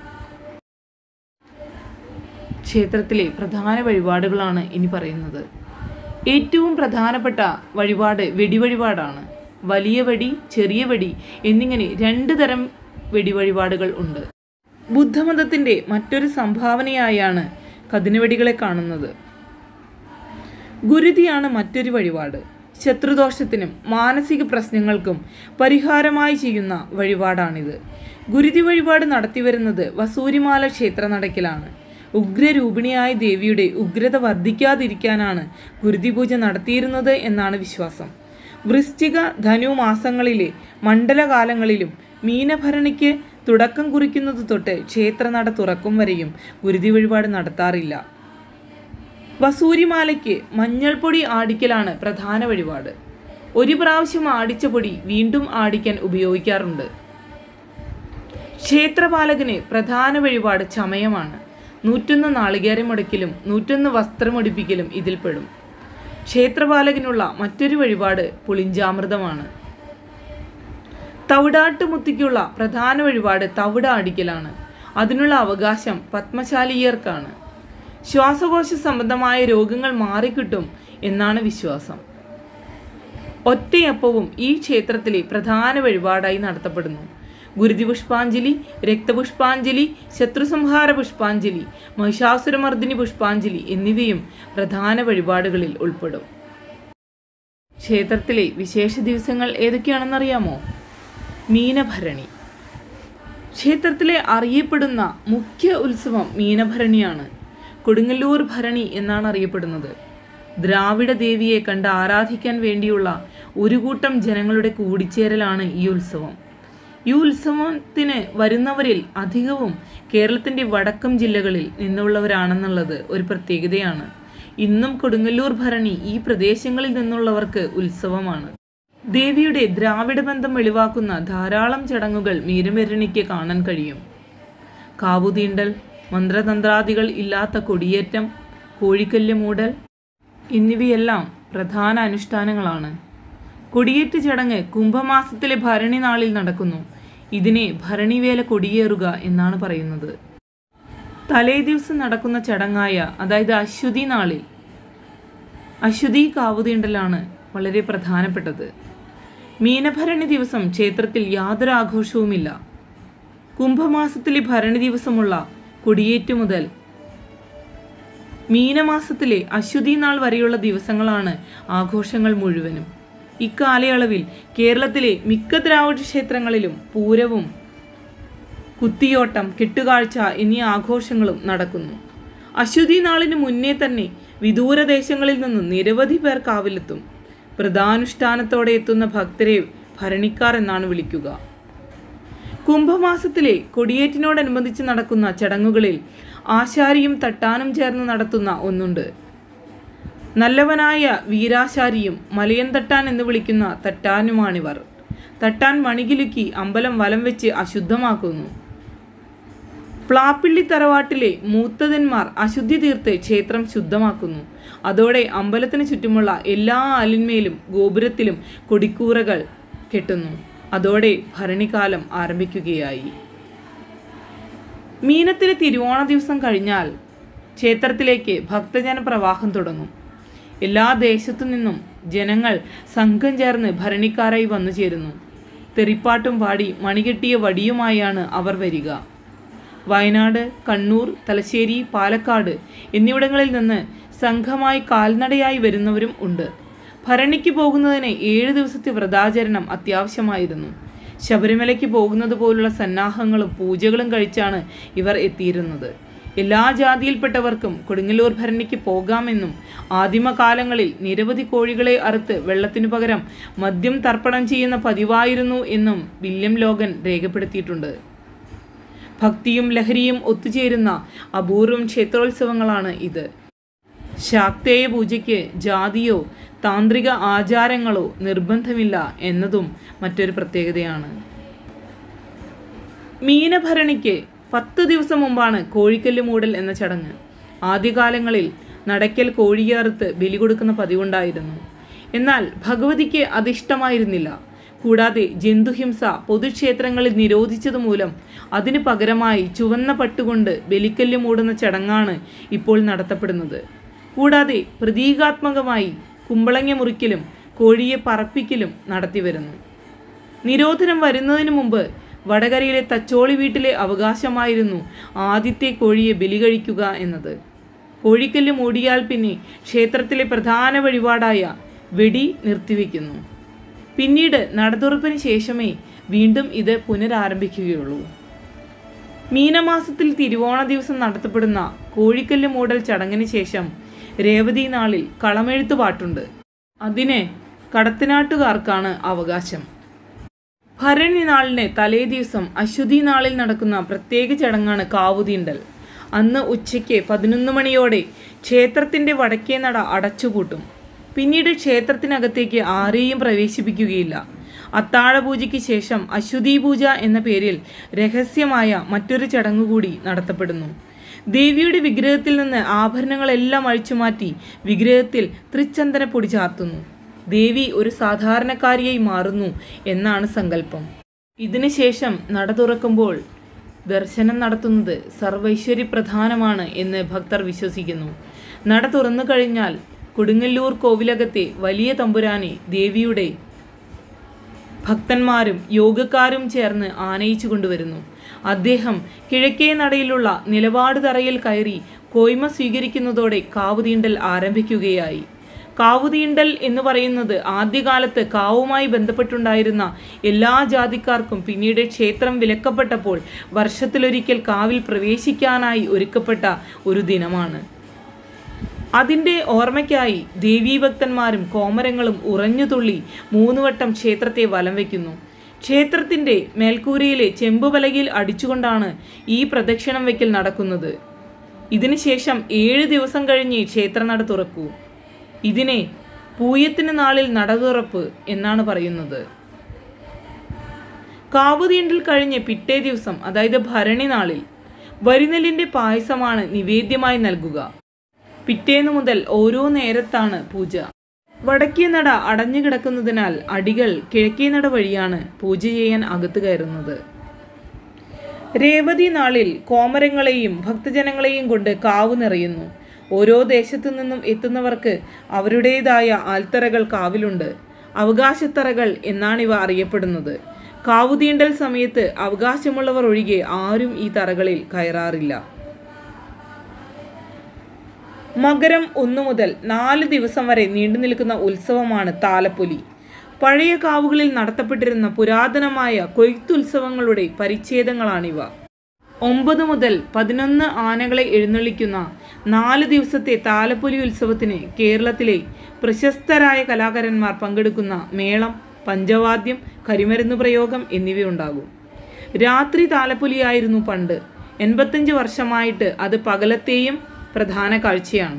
ക്ഷേത്രത്തിലെ പ്രധാന വഴിപാടുകളാണ് ഇനി പറയുന്നത് ഏറ്റവും പ്രധാനപ്പെട്ട വഴിപാട് വെടിവഴിപാടാണ് വലിയ വെടി ചെറിയ വെടി എന്നിങ്ങനെ രണ്ട് തരം വെടിവഴിപാടുകൾ ഉണ്ട് ബുദ്ധമതത്തിന്റെ മറ്റൊരു സംഭാവനയായാണ് കതിനുവെടികളെ കാണുന്നത് ഗുരുതിയാണ് മറ്റൊരു വഴിപാട് ശത്രുദോഷത്തിനും മാനസിക പ്രശ്നങ്ങൾക്കും പരിഹാരമായി ചെയ്യുന്ന വഴിപാടാണിത് ഗുരുതി വഴിപാട് നടത്തിവരുന്നത് വസൂരിമാല ക്ഷേത്ര നടക്കിലാണ് ഉഗ്രരൂപിണിയായ ദേവിയുടെ ഉഗ്രത വർദ്ധിക്കാതിരിക്കാനാണ് ഗുരുതി പൂജ നടത്തിയിരുന്നത് എന്നാണ് വിശ്വാസം വൃശ്ചിക ധനു മാസങ്ങളിലെ മണ്ഡലകാലങ്ങളിലും മീനഭരണിക്ക് തുടക്കം കുറിക്കുന്നത് തൊട്ട് ക്ഷേത്രനട തുറക്കും വരെയും ഗുരുതി വഴിപാട് നടത്താറില്ല വസൂരിമാലയ്ക്ക് മഞ്ഞൾപ്പൊടി ആടിക്കലാണ് പ്രധാന വഴിപാട് ഒരു പ്രാവശ്യം ആടിച്ച പൊടി വീണ്ടും ആടിക്കാൻ ഉപയോഗിക്കാറുണ്ട് ക്ഷേത്രപാലകന് പ്രധാന വഴിപാട് ചമയമാണ് നൂറ്റൊന്ന് നാളികേരം മുടക്കിലും നൂറ്റൊന്ന് വസ്ത്രമൊടിപ്പിക്കലും ഇതിൽപ്പെടും ക്ഷേത്രപാലകനുള്ള മറ്റൊരു വഴിപാട് പുളിഞ്ചാമൃതമാണ് തവിടാട്ടുമുത്തിക്കുള്ള പ്രധാന വഴിപാട് തവിട അടിക്കലാണ് അതിനുള്ള അവകാശം പത്മശാലിയർക്കാണ് ശ്വാസകോശ സംബന്ധമായ രോഗങ്ങൾ മാറിക്കിട്ടും എന്നാണ് വിശ്വാസം ഒറ്റയപ്പവും ഈ ക്ഷേത്രത്തിലെ പ്രധാന വഴിപാടായി നടത്തപ്പെടുന്നു ഗുരുതി പുഷ്പാഞ്ജലി രക്തപുഷ്പാഞ്ജലി ശത്രുസംഹാര പുഷ്പാഞ്ജലി മഹിഷാസുരമർദ്ദിനി പുഷ്പാഞ്ജലി എന്നിവയും പ്രധാന വഴിപാടുകളിൽ ഉൾപ്പെടും ക്ഷേത്രത്തിലെ വിശേഷ ദിവസങ്ങൾ ഏതൊക്കെയാണെന്നറിയാമോ മീനഭരണി ക്ഷേത്രത്തിലെ അറിയപ്പെടുന്ന മുഖ്യ ഉത്സവം മീനഭരണിയാണ് കൊടുങ്ങല്ലൂർ ഭരണി എന്നാണ് അറിയപ്പെടുന്നത് ദ്രാവിഡ ദേവിയെ കണ്ട് ആരാധിക്കാൻ വേണ്ടിയുള്ള ഒരു കൂട്ടം ജനങ്ങളുടെ കൂടിച്ചേരലാണ് ഈ ഉത്സവം ഈ ഉത്സവത്തിന് വരുന്നവരിൽ അധികവും കേരളത്തിൻ്റെ വടക്കം ജില്ലകളിൽ നിന്നുള്ളവരാണെന്നുള്ളത് ഒരു പ്രത്യേകതയാണ് ഇന്നും കൊടുങ്ങല്ലൂർ ഭരണി ഈ പ്രദേശങ്ങളിൽ നിന്നുള്ളവർക്ക് ഉത്സവമാണ് ദേവിയുടെ ദ്രാവിഡ ബന്ധം വെളിവാക്കുന്ന ധാരാളം ചടങ്ങുകൾ മീരമരണിക്ക് കാണാൻ കഴിയും കാവുതീണ്ടൽ മന്ത്രതന്ത്രാദികൾ ഇല്ലാത്ത കൊടിയേറ്റം കോഴിക്കല്ല് മൂടൽ എന്നിവയെല്ലാം പ്രധാന അനുഷ്ഠാനങ്ങളാണ് കൊടിയേറ്റ് ചടങ്ങ് കുംഭമാസത്തിലെ ഭരണി നാളിൽ നടക്കുന്നു ഇതിനെ ഭരണിവേല കൊടിയേറുക എന്നാണ് പറയുന്നത് തലേ ദിവസം നടക്കുന്ന ചടങ്ങായ അതായത് അശ്വതി നാളിൽ അശ്വതി കാവുതീണ്ടലാണ് വളരെ പ്രധാനപ്പെട്ടത് മീനഭരണി ദിവസം ക്ഷേത്രത്തിൽ യാതൊരു ആഘോഷവുമില്ല കുംഭമാസത്തിലെ ഭരണി ദിവസമുള്ള കൊടിയേറ്റ് മുതൽ മീനമാസത്തിലെ അശ്വതി നാൾ വരെയുള്ള ദിവസങ്ങളാണ് ആഘോഷങ്ങൾ മുഴുവനും ഇക്കാലയളവിൽ കേരളത്തിലെ മിക്ക ദ്രാവിഡ ക്ഷേത്രങ്ങളിലും പൂരവും കുത്തിയോട്ടം കെട്ടുകാഴ്ച എന്നീ ആഘോഷങ്ങളും നടക്കുന്നു അശ്വതി നാളിന് മുന്നേ തന്നെ വിദൂര ദേശങ്ങളിൽ നിന്നും നിരവധി പേർ കാവിലെത്തും വ്രതാനുഷ്ഠാനത്തോടെ എത്തുന്ന ഭക്തരെ ഭരണിക്കാർ എന്നാണ് വിളിക്കുക കുംഭമാസത്തിലെ കൊടിയേറ്റിനോടനുബന്ധിച്ച് നടക്കുന്ന ചടങ്ങുകളിൽ ആശാരിയും തട്ടാനും ചേർന്ന് നടത്തുന്ന ഒന്നുണ്ട് നല്ലവനായ വീരാശാരിയും മലയൻ തട്ടാൻ എന്ന് വിളിക്കുന്ന തട്ടാനുമാണിവർ തട്ടാൻ മണികിലുക്കി അമ്പലം വലം വെച്ച് അശുദ്ധമാക്കുന്നു പ്ലാപ്പിള്ളി തറവാട്ടിലെ മൂത്തതന്മാർ അശുദ്ധി തീർത്ത് ക്ഷേത്രം ശുദ്ധമാക്കുന്നു അതോടെ അമ്പലത്തിന് ചുറ്റുമുള്ള എല്ലാ ആലിന്മേലും ഗോപുരത്തിലും കൊടിക്കൂറകൾ കെട്ടുന്നു അതോടെ ഭരണിക്കാലം ആരംഭിക്കുകയായി മീനത്തിലെ തിരുവോണ ദിവസം കഴിഞ്ഞാൽ ക്ഷേത്രത്തിലേക്ക് ഭക്തജന പ്രവാഹം തുടങ്ങും എല്ലാ ദേശത്തു നിന്നും ജനങ്ങൾ സംഘം ചേർന്ന് ഭരണിക്കാരായി വന്നു ചേരുന്നു തെറിപ്പാട്ടും പാടി മണികെട്ടിയ വടിയുമായാണ് അവർ വരിക വയനാട് കണ്ണൂർ തലശ്ശേരി പാലക്കാട് എന്നിവിടങ്ങളിൽ നിന്ന് സംഘമായി കാൽനടയായി വരുന്നവരും ഉണ്ട് ഭരണിക്ക് പോകുന്നതിന് ഏഴ് ദിവസത്തെ വ്രതാചരണം അത്യാവശ്യമായിരുന്നു ശബരിമലയ്ക്ക് പോകുന്നത് പോലുള്ള സന്നാഹങ്ങളും പൂജകളും കഴിച്ചാണ് ഇവർ എത്തിയിരുന്നത് എല്ലാ ജാതിയിൽപ്പെട്ടവർക്കും കൊടുങ്ങല്ലൂർ ഭരണിക്ക് പോകാമെന്നും ആദിമകാലങ്ങളിൽ നിരവധി കോഴികളെ അറുത്ത് വെള്ളത്തിനു പകരം മദ്യം തർപ്പണം ചെയ്യുന്ന പതിവായിരുന്നു എന്നും വില്യം ലോഗൻ രേഖപ്പെടുത്തിയിട്ടുണ്ട് ഭക്തിയും ലഹരിയും ഒത്തുചേരുന്ന അപൂർവം ക്ഷേത്രോത്സവങ്ങളാണ് ഇത് ശാക്തേയ പൂജയ്ക്ക് ജാതിയോ താന്ത്രിക ആചാരങ്ങളോ നിർബന്ധമില്ല എന്നതും മറ്റൊരു പ്രത്യേകതയാണ് മീനഭരണിക്ക് പത്ത് ദിവസം മുമ്പാണ് കോഴിക്കല്ല് മൂടൽ എന്ന ചടങ്ങ് ആദ്യകാലങ്ങളിൽ നടക്കൽ കോഴിയറുത്ത് ബലി കൊടുക്കുന്ന പതിവുണ്ടായിരുന്നു എന്നാൽ ഭഗവതിക്ക് അതിഷ്ടമായിരുന്നില്ല കൂടാതെ ജന്തുഹിംസ പൊതുക്ഷേത്രങ്ങളിൽ നിരോധിച്ചത് മൂലം അതിനു പകരമായി ചുവന്ന പട്ടുകൊണ്ട് ബലിക്കല്ല് മൂടുന്ന ചടങ്ങാണ് ഇപ്പോൾ നടത്തപ്പെടുന്നത് കൂടാതെ പ്രതീകാത്മകമായി കുമ്പളങ്ങ മുറിക്കലും കോഴിയെ പറപ്പിക്കലും നടത്തിവരുന്നു നിരോധനം വരുന്നതിന് മുമ്പ് വടകരയിലെ തച്ചോളി വീട്ടിലെ അവകാശമായിരുന്നു ആദ്യത്തെ കോഴിയെ ബലി കഴിക്കുക എന്നത് കോഴിക്കല്ല് മൂടിയാൽ പിന്നെ ക്ഷേത്രത്തിലെ പ്രധാന വഴിപാടായ വെടി നിർത്തിവെക്കുന്നു പിന്നീട് നടതുറപ്പിന് ശേഷമേ വീണ്ടും ഇത് പുനരാരംഭിക്കുകയുള്ളൂ മീനമാസത്തിൽ തിരുവോണ ദിവസം നടത്തപ്പെടുന്ന കോഴിക്കല്ല് മൂടൽ ചടങ്ങിന് ശേഷം രേവതി നാളിൽ കളമെഴുത്ത് പാട്ടുണ്ട് അതിന് കടത്തനാട്ടുകാർക്കാണ് അവകാശം ഭരണി നാളിന് തലേ ദിവസം അശ്വതി നാളിൽ നടക്കുന്ന പ്രത്യേക ചടങ്ങാണ് കാവുതീണ്ടൽ അന്ന് ഉച്ചയ്ക്ക് പതിനൊന്ന് മണിയോടെ ക്ഷേത്രത്തിന്റെ വടക്കേ നട അടച്ചുപൂട്ടും പിന്നീട് ക്ഷേത്രത്തിനകത്തേക്ക് ആരെയും പ്രവേശിപ്പിക്കുകയില്ല അത്താഴ പൂജയ്ക്ക് ശേഷം അശ്വതി പൂജ എന്ന പേരിൽ രഹസ്യമായ മറ്റൊരു ചടങ്ങ് കൂടി നടത്തപ്പെടുന്നു ദേവിയുടെ വിഗ്രഹത്തിൽ നിന്ന് ആഭരണങ്ങളെല്ലാം അഴിച്ചുമാറ്റി വിഗ്രഹത്തിൽ തൃച്ചന്ദന പൊടി ചാർത്തുന്നു ദേവി ഒരു സാധാരണക്കാരിയായി മാറുന്നു എന്നാണ് സങ്കല്പം ഇതിനുശേഷം നട തുറക്കുമ്പോൾ ദർശനം നടത്തുന്നത് സർവൈശ്വര്യ പ്രധാനമാണ് എന്ന് ഭക്തർ വിശ്വസിക്കുന്നു നട തുറന്നു കഴിഞ്ഞാൽ കൊടുങ്ങല്ലൂർ കോവിലകത്തെ വലിയ തമ്പുരാനെ ദേവിയുടെ ഭക്തന്മാരും യോഗക്കാരും ചേർന്ന് ആനയിച്ചു കൊണ്ടുവരുന്നു അദ്ദേഹം കിഴക്കേ നടയിലുള്ള നിലപാട് തറയിൽ കയറി കോയ്മ സ്വീകരിക്കുന്നതോടെ കാവുതീണ്ടൽ ആരംഭിക്കുകയായി കാവുതീണ്ടൽ എന്ന് പറയുന്നത് ആദ്യകാലത്ത് കാവുമായി ബന്ധപ്പെട്ടുണ്ടായിരുന്ന എല്ലാ ജാതിക്കാർക്കും പിന്നീട് ക്ഷേത്രം വിലക്കപ്പെട്ടപ്പോൾ വർഷത്തിലൊരിക്കൽ കാവിൽ പ്രവേശിക്കാനായി ഒരുക്കപ്പെട്ട ഒരു ദിനമാണ് അതിൻ്റെ ഓർമ്മയ്ക്കായി ദേവീഭക്തന്മാരും കോമരങ്ങളും ഉറഞ്ഞുതുള്ളി മൂന്നുവട്ടം ക്ഷേത്രത്തെ വലം വയ്ക്കുന്നു ക്ഷേത്രത്തിൻ്റെ മേൽക്കൂരയിലെ ചെമ്പുപലകയിൽ അടിച്ചുകൊണ്ടാണ് ഈ പ്രദക്ഷിണം വയ്ക്കൽ നടക്കുന്നത് ഇതിനുശേഷം ഏഴ് ദിവസം കഴിഞ്ഞ് ക്ഷേത്രനട തുറക്കൂ ഇതിനെ പൂയത്തിന് നാളിൽ നട തുറപ്പ് എന്നാണ് പറയുന്നത് കാവുതീണ്ടിൽ കഴിഞ്ഞ് പിറ്റേ ദിവസം അതായത് ഭരണി നാളിൽ വരിനെല്ലിന്റെ പായസമാണ് നിവേദ്യമായി നൽകുക പിറ്റേന്നു മുതൽ ഓരോ നേരത്താണ് പൂജ വടക്കേ നട അടഞ്ഞു കിടക്കുന്നതിനാൽ അടികൾ കിഴക്കേ നട വഴിയാണ് പൂജ ചെയ്യാൻ അകത്ത് കയറുന്നത് രേവതി നാളിൽ കോമരങ്ങളെയും ഭക്തജനങ്ങളെയും കൊണ്ട് കാവ് നിറയുന്നു ഓരോ ദേശത്തു നിന്നും എത്തുന്നവർക്ക് അവരുടേതായ ആൽത്തറകൾ കാവിലുണ്ട് അവകാശത്തറകൾ എന്നാണിവ അറിയപ്പെടുന്നത് കാവുതീണ്ടൽ സമയത്ത് അവകാശമുള്ളവർ ഒഴികെ ആരും ഈ തറകളിൽ കയറാറില്ല മകരം ഒന്നു മുതൽ നാല് ദിവസം വരെ നീണ്ടു നിൽക്കുന്ന ഉത്സവമാണ് താലപ്പൊലി പഴയ കാവുകളിൽ നടത്തപ്പെട്ടിരുന്ന പുരാതനമായ കൊയ്ത്തുത്സവങ്ങളുടെ പരിച്ഛേദങ്ങളാണിവ ഒമ്പത് മുതൽ പതിനൊന്ന് ആനകളെ എഴുന്നള്ളിക്കുന്ന നാല് ദിവസത്തെ താലപ്പൊലി ഉത്സവത്തിന് കേരളത്തിലെ പ്രശസ്തരായ കലാകാരന്മാർ പങ്കെടുക്കുന്ന മേളം പഞ്ചവാദ്യം കരിമരുന്ന് പ്രയോഗം എന്നിവയുണ്ടാകും രാത്രി താലപ്പൊലിയായിരുന്നു പണ്ട് എൺപത്തഞ്ച് വർഷമായിട്ട് അത് പകലത്തെയും പ്രധാന കാഴ്ചയാണ്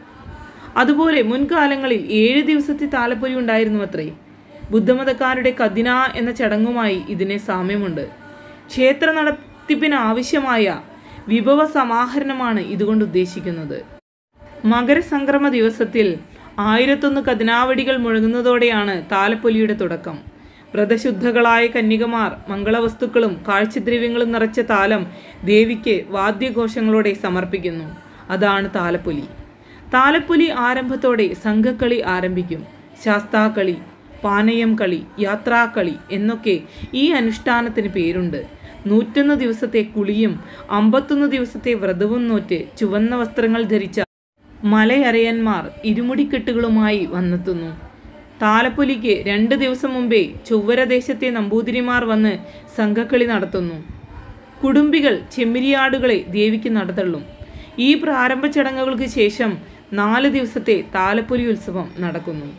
അതുപോലെ മുൻകാലങ്ങളിൽ ഏഴ് ദിവസത്തെ താലപ്പൊലി ഉണ്ടായിരുന്നു അത്രേ ബുദ്ധമതക്കാരുടെ കദിന എന്ന ചടങ്ങുമായി ഇതിന് സാമ്യമുണ്ട് ക്ഷേത്ര നടത്തിപ്പിന് ആവശ്യമായ വിഭവ സമാഹരണമാണ് ഇതുകൊണ്ട് ഉദ്ദേശിക്കുന്നത് മകരസംക്രമ ദിവസത്തിൽ ആയിരത്തൊന്ന് കതിനാവടികൾ മുഴങ്ങുന്നതോടെയാണ് താലപ്പൊലിയുടെ തുടക്കം വ്രതശുദ്ധകളായ കന്യകമാർ മംഗളവസ്തുക്കളും കാഴ്ചദ്രവ്യങ്ങളും നിറച്ച താലം ദേവിക്ക് വാദ്യഘോഷങ്ങളോടെ സമർപ്പിക്കുന്നു അതാണ് താലപ്പൊലി താലപ്പൊലി ആരംഭത്തോടെ സംഘക്കളി ആരംഭിക്കും ശാസ്താക്കളി പാനയം കളി യാത്രാക്കളി എന്നൊക്കെ ഈ അനുഷ്ഠാനത്തിന് പേരുണ്ട് നൂറ്റൊന്ന് ദിവസത്തെ കുളിയും അമ്പത്തൊന്ന് ദിവസത്തെ വ്രതവും നോറ്റ് ചുവന്ന വസ്ത്രങ്ങൾ ധരിച്ച മലയറയന്മാർ ഇരുമുടിക്കെട്ടുകളുമായി വന്നെത്തുന്നു താലപ്പൊലിക്ക് രണ്ട് ദിവസം മുമ്പേ ചൊവ്വരദേശത്തെ നമ്പൂതിരിമാർ വന്ന് സംഘക്കളി നടത്തുന്നു കുടുംബികൾ ചെമ്മിരിയാടുകളെ ദേവിക്ക് നടത്തള്ളും ഈ പ്രാരംഭ ചടങ്ങുകൾക്ക് ശേഷം നാല് ദിവസത്തെ താലപ്പൊലി ഉത്സവം നടക്കുന്നു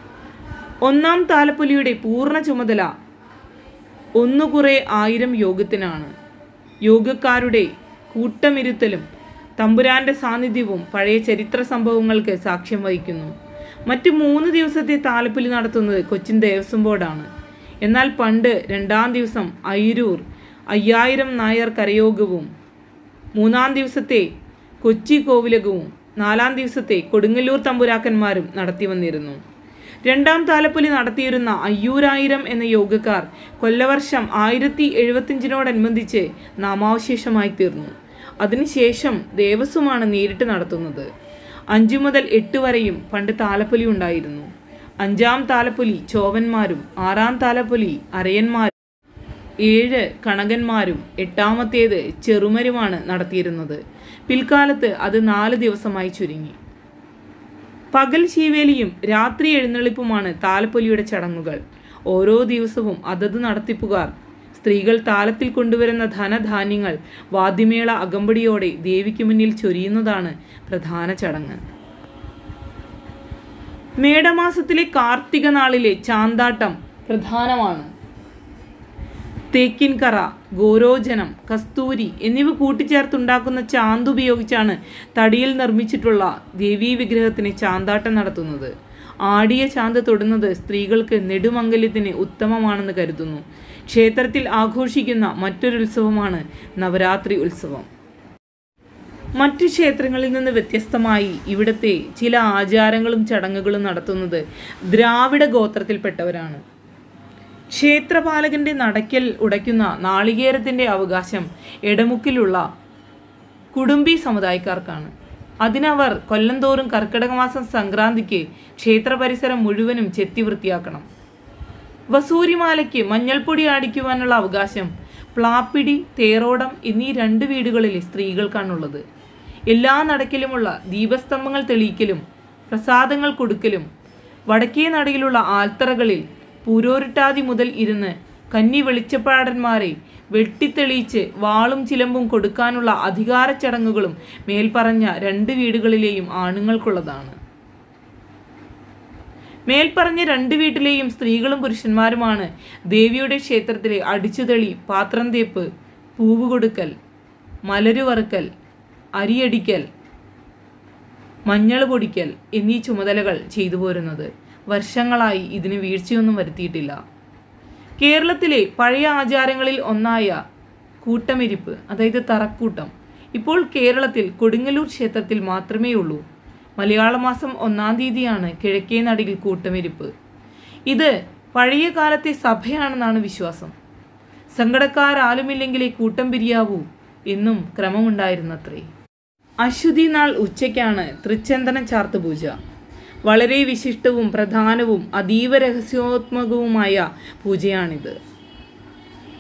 ഒന്നാം താലപ്പൊലിയുടെ പൂർണ്ണ ചുമതല ഒന്നു കുറെ ആയിരം യോഗത്തിനാണ് യോഗക്കാരുടെ കൂട്ടമിരുത്തലും തമ്പുരാന്റെ സാന്നിധ്യവും പഴയ ചരിത്ര സംഭവങ്ങൾക്ക് സാക്ഷ്യം വഹിക്കുന്നു മറ്റു മൂന്ന് ദിവസത്തെ താലപ്പൊലി നടത്തുന്നത് കൊച്ചിൻ ദേവസ്വം ബോർഡാണ് എന്നാൽ പണ്ട് രണ്ടാം ദിവസം അയിരൂർ അയ്യായിരം നായർ കരയോഗവും മൂന്നാം ദിവസത്തെ കൊച്ചി കോവിലകവും നാലാം ദിവസത്തെ കൊടുങ്ങല്ലൂർ തമ്പുരാക്കന്മാരും നടത്തി വന്നിരുന്നു രണ്ടാം താലപ്പൊലി നടത്തിയിരുന്ന അയ്യൂരായിരം എന്ന യോഗക്കാർ കൊല്ലവർഷം ആയിരത്തി എഴുപത്തിയഞ്ചിനോടനുബന്ധിച്ച് നാമാവശേഷമായി തീർന്നു അതിനുശേഷം ദേവസ്വമാണ് നേരിട്ട് നടത്തുന്നത് അഞ്ചു മുതൽ എട്ട് വരെയും പണ്ട് താലപ്പൊലി ഉണ്ടായിരുന്നു അഞ്ചാം താലപ്പൊലി ചോവന്മാരും ആറാം താലപ്പൊലി അരയന്മാരും ഏഴ് കണകന്മാരും എട്ടാമത്തേത് ചെറുമരുമാണ് നടത്തിയിരുന്നത് പിൽക്കാലത്ത് അത് നാല് ദിവസമായി ചുരുങ്ങി പകൽ ശീവേലിയും രാത്രി എഴുന്നള്ളിപ്പുമാണ് താലപ്പൊലിയുടെ ചടങ്ങുകൾ ഓരോ ദിവസവും അതത് നടത്തിപ്പുകാർ സ്ത്രീകൾ താലത്തിൽ കൊണ്ടുവരുന്ന ധനധാന്യങ്ങൾ വാദ്യമേള അകമ്പടിയോടെ ദേവിക്ക് മുന്നിൽ ചൊരിയുന്നതാണ് പ്രധാന ചടങ്ങ് മേടമാസത്തിലെ കാർത്തിക നാളിലെ ചാന്താട്ടം പ്രധാനമാണ് തേക്കിൻകറ ഗോരോജനം കസ്തൂരി എന്നിവ കൂട്ടിച്ചേർത്തുണ്ടാക്കുന്ന ചാന്ത് ഉപയോഗിച്ചാണ് തടിയിൽ നിർമ്മിച്ചിട്ടുള്ള ദേവീ വിഗ്രഹത്തിന് ചാന്താട്ടം നടത്തുന്നത് ആടിയ ചാന്ത് തൊടുന്നത് സ്ത്രീകൾക്ക് നെടുമംഗല്യത്തിന് ഉത്തമമാണെന്ന് കരുതുന്നു ക്ഷേത്രത്തിൽ ആഘോഷിക്കുന്ന മറ്റൊരു ഉത്സവമാണ് നവരാത്രി ഉത്സവം മറ്റു ക്ഷേത്രങ്ങളിൽ നിന്ന് വ്യത്യസ്തമായി ഇവിടുത്തെ ചില ആചാരങ്ങളും ചടങ്ങുകളും നടത്തുന്നത് ദ്രാവിഡ ഗോത്രത്തിൽപ്പെട്ടവരാണ് ക്ഷേത്രപാലകന്റെ നടയ്ക്കൽ ഉടയ്ക്കുന്ന നാളികേരത്തിന്റെ അവകാശം ഇടമുക്കിലുള്ള കുടുംബി സമുദായക്കാർക്കാണ് അതിനവർ കൊല്ലം തോറും കർക്കിടക മാസം സംക്രാന്തിക്ക് ക്ഷേത്ര പരിസരം മുഴുവനും ചെത്തി വൃത്തിയാക്കണം വസൂരിമാലയ്ക്ക് മഞ്ഞൾപ്പൊടി അടിക്കുവാനുള്ള അവകാശം പ്ലാപ്പിടി തേറോടം എന്നീ രണ്ട് വീടുകളിലെ സ്ത്രീകൾക്കാണുള്ളത് എല്ലാ നടക്കിലുമുള്ള ദീപസ്തംഭങ്ങൾ തെളിയിക്കലും പ്രസാദങ്ങൾ കൊടുക്കലും വടക്കേ നടയിലുള്ള ആൽത്തറകളിൽ പൂരോരുട്ടാതി മുതൽ ഇരുന്ന് കന്നി വെളിച്ചപ്പാടന്മാരെ വെട്ടിത്തെളിയിച്ച് വാളും ചിലമ്പും കൊടുക്കാനുള്ള അധികാര ചടങ്ങുകളും മേൽപ്പറഞ്ഞ രണ്ട് വീടുകളിലെയും ആണുങ്ങൾക്കുള്ളതാണ് മേൽപ്പറഞ്ഞ രണ്ട് വീട്ടിലെയും സ്ത്രീകളും പുരുഷന്മാരുമാണ് ദേവിയുടെ ക്ഷേത്രത്തിലെ അടിച്ചുതെളി പാത്രം തേപ്പ് പൂവ് കൊടുക്കൽ മലരു വറുക്കൽ അരിയടിക്കൽ മഞ്ഞൾ പൊടിക്കൽ എന്നീ ചുമതലകൾ ചെയ്തു പോരുന്നത് വർഷങ്ങളായി ഇതിന് വീഴ്ചയൊന്നും വരുത്തിയിട്ടില്ല കേരളത്തിലെ പഴയ ആചാരങ്ങളിൽ ഒന്നായ കൂട്ടമിരിപ്പ് അതായത് തറക്കൂട്ടം ഇപ്പോൾ കേരളത്തിൽ കൊടുങ്ങല്ലൂർ ക്ഷേത്രത്തിൽ മാത്രമേ ഉള്ളൂ മലയാള മാസം ഒന്നാം തീയതിയാണ് കിഴക്കേ നടിയിൽ കൂട്ടമിരിപ്പ് ഇത് പഴയ കാലത്തെ സഭയാണെന്നാണ് വിശ്വാസം സങ്കടക്കാരാലുമില്ലെങ്കിലേ കൂട്ടം പിരിയാവൂ എന്നും ക്രമമുണ്ടായിരുന്നത്രേ അശ്വതി നാൾ ഉച്ചയ്ക്കാണ് തൃച്ചന്ദന ചാർത്ത് പൂജ വളരെ വിശിഷ്ടവും പ്രധാനവും അതീവ രഹസ്യോത്മകവുമായ പൂജയാണിത്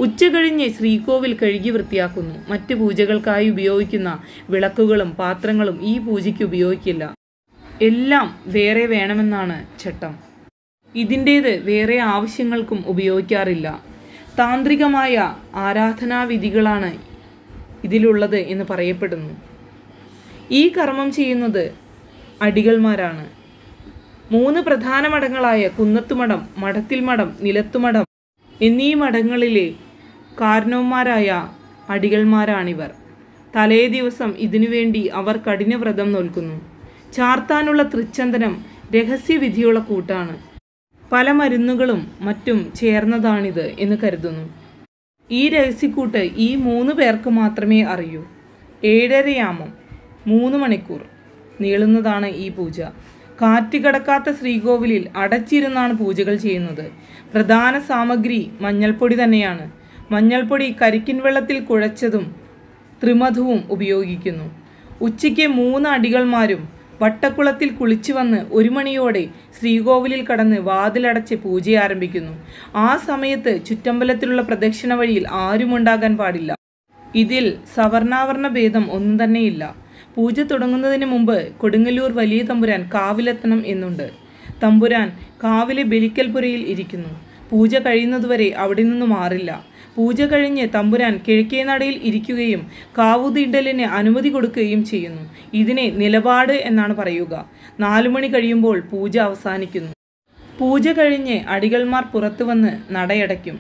ഉച്ച കഴിഞ്ഞ് ശ്രീകോവിൽ കഴുകി വൃത്തിയാക്കുന്നു മറ്റ് പൂജകൾക്കായി ഉപയോഗിക്കുന്ന വിളക്കുകളും പാത്രങ്ങളും ഈ പൂജയ്ക്ക് ഉപയോഗിക്കില്ല എല്ലാം വേറെ വേണമെന്നാണ് ചട്ടം ഇതിൻ്റേത് വേറെ ആവശ്യങ്ങൾക്കും ഉപയോഗിക്കാറില്ല താന്ത്രികമായ ആരാധനാവിധികളാണ് ഇതിലുള്ളത് എന്ന് പറയപ്പെടുന്നു ഈ കർമ്മം ചെയ്യുന്നത് അടികൾമാരാണ് മൂന്ന് പ്രധാന മഠങ്ങളായ കുന്നത്തുമഠം മഠത്തിൽ മഠം നിലത്തുമഠം എന്നീ മഠങ്ങളിലെ കാരണവന്മാരായ അടികൾമാരാണിവർ തലേ ദിവസം ഇതിനുവേണ്ടി അവർ കഠിനവ്രതം നോൽക്കുന്നു ചാർത്താനുള്ള തൃച്ചന്ദനം രഹസ്യവിധിയുള്ള കൂട്ടാണ് പല മരുന്നുകളും മറ്റും ചേർന്നതാണിത് എന്ന് കരുതുന്നു ഈ രഹസ്യക്കൂട്ട് ഈ മൂന്ന് പേർക്ക് മാത്രമേ അറിയൂ ഏഴരയാമം മൂന്ന് മണിക്കൂർ നീളുന്നതാണ് ഈ പൂജ കാറ്റ് കടക്കാത്ത ശ്രീകോവിലിൽ അടച്ചിരുന്നാണ് പൂജകൾ ചെയ്യുന്നത് പ്രധാന സാമഗ്രി മഞ്ഞൾപ്പൊടി തന്നെയാണ് മഞ്ഞൾപ്പൊടി കരിക്കിൻ വെള്ളത്തിൽ കുഴച്ചതും ത്രിമധുവും ഉപയോഗിക്കുന്നു ഉച്ചയ്ക്ക് മൂന്ന് അടികൾമാരും വട്ടക്കുളത്തിൽ കുളിച്ചു വന്ന് ഒരു മണിയോടെ ശ്രീകോവിലിൽ കടന്ന് വാതിലടച്ച് പൂജ ആരംഭിക്കുന്നു ആ സമയത്ത് ചുറ്റമ്പലത്തിലുള്ള പ്രദക്ഷിണ വഴിയിൽ ആരുമുണ്ടാകാൻ പാടില്ല ഇതിൽ സവർണാവർണ ഭേദം ഒന്നും തന്നെയില്ല പൂജ തുടങ്ങുന്നതിന് മുമ്പ് കൊടുങ്ങല്ലൂർ വലിയ തമ്പുരാൻ കാവിലെത്തണം എന്നുണ്ട് തമ്പുരാൻ കാവിലെ ബലിക്കൽപുരയിൽ ഇരിക്കുന്നു പൂജ കഴിയുന്നതുവരെ അവിടെ നിന്ന് മാറില്ല പൂജ കഴിഞ്ഞ് തമ്പുരാൻ കിഴക്കേനടയിൽ ഇരിക്കുകയും കാവുതീണ്ടലിന് അനുമതി കൊടുക്കുകയും ചെയ്യുന്നു ഇതിനെ നിലപാട് എന്നാണ് പറയുക നാലു മണി കഴിയുമ്പോൾ പൂജ അവസാനിക്കുന്നു പൂജ കഴിഞ്ഞ് അടികൾമാർ പുറത്തു വന്ന് നടയടയ്ക്കും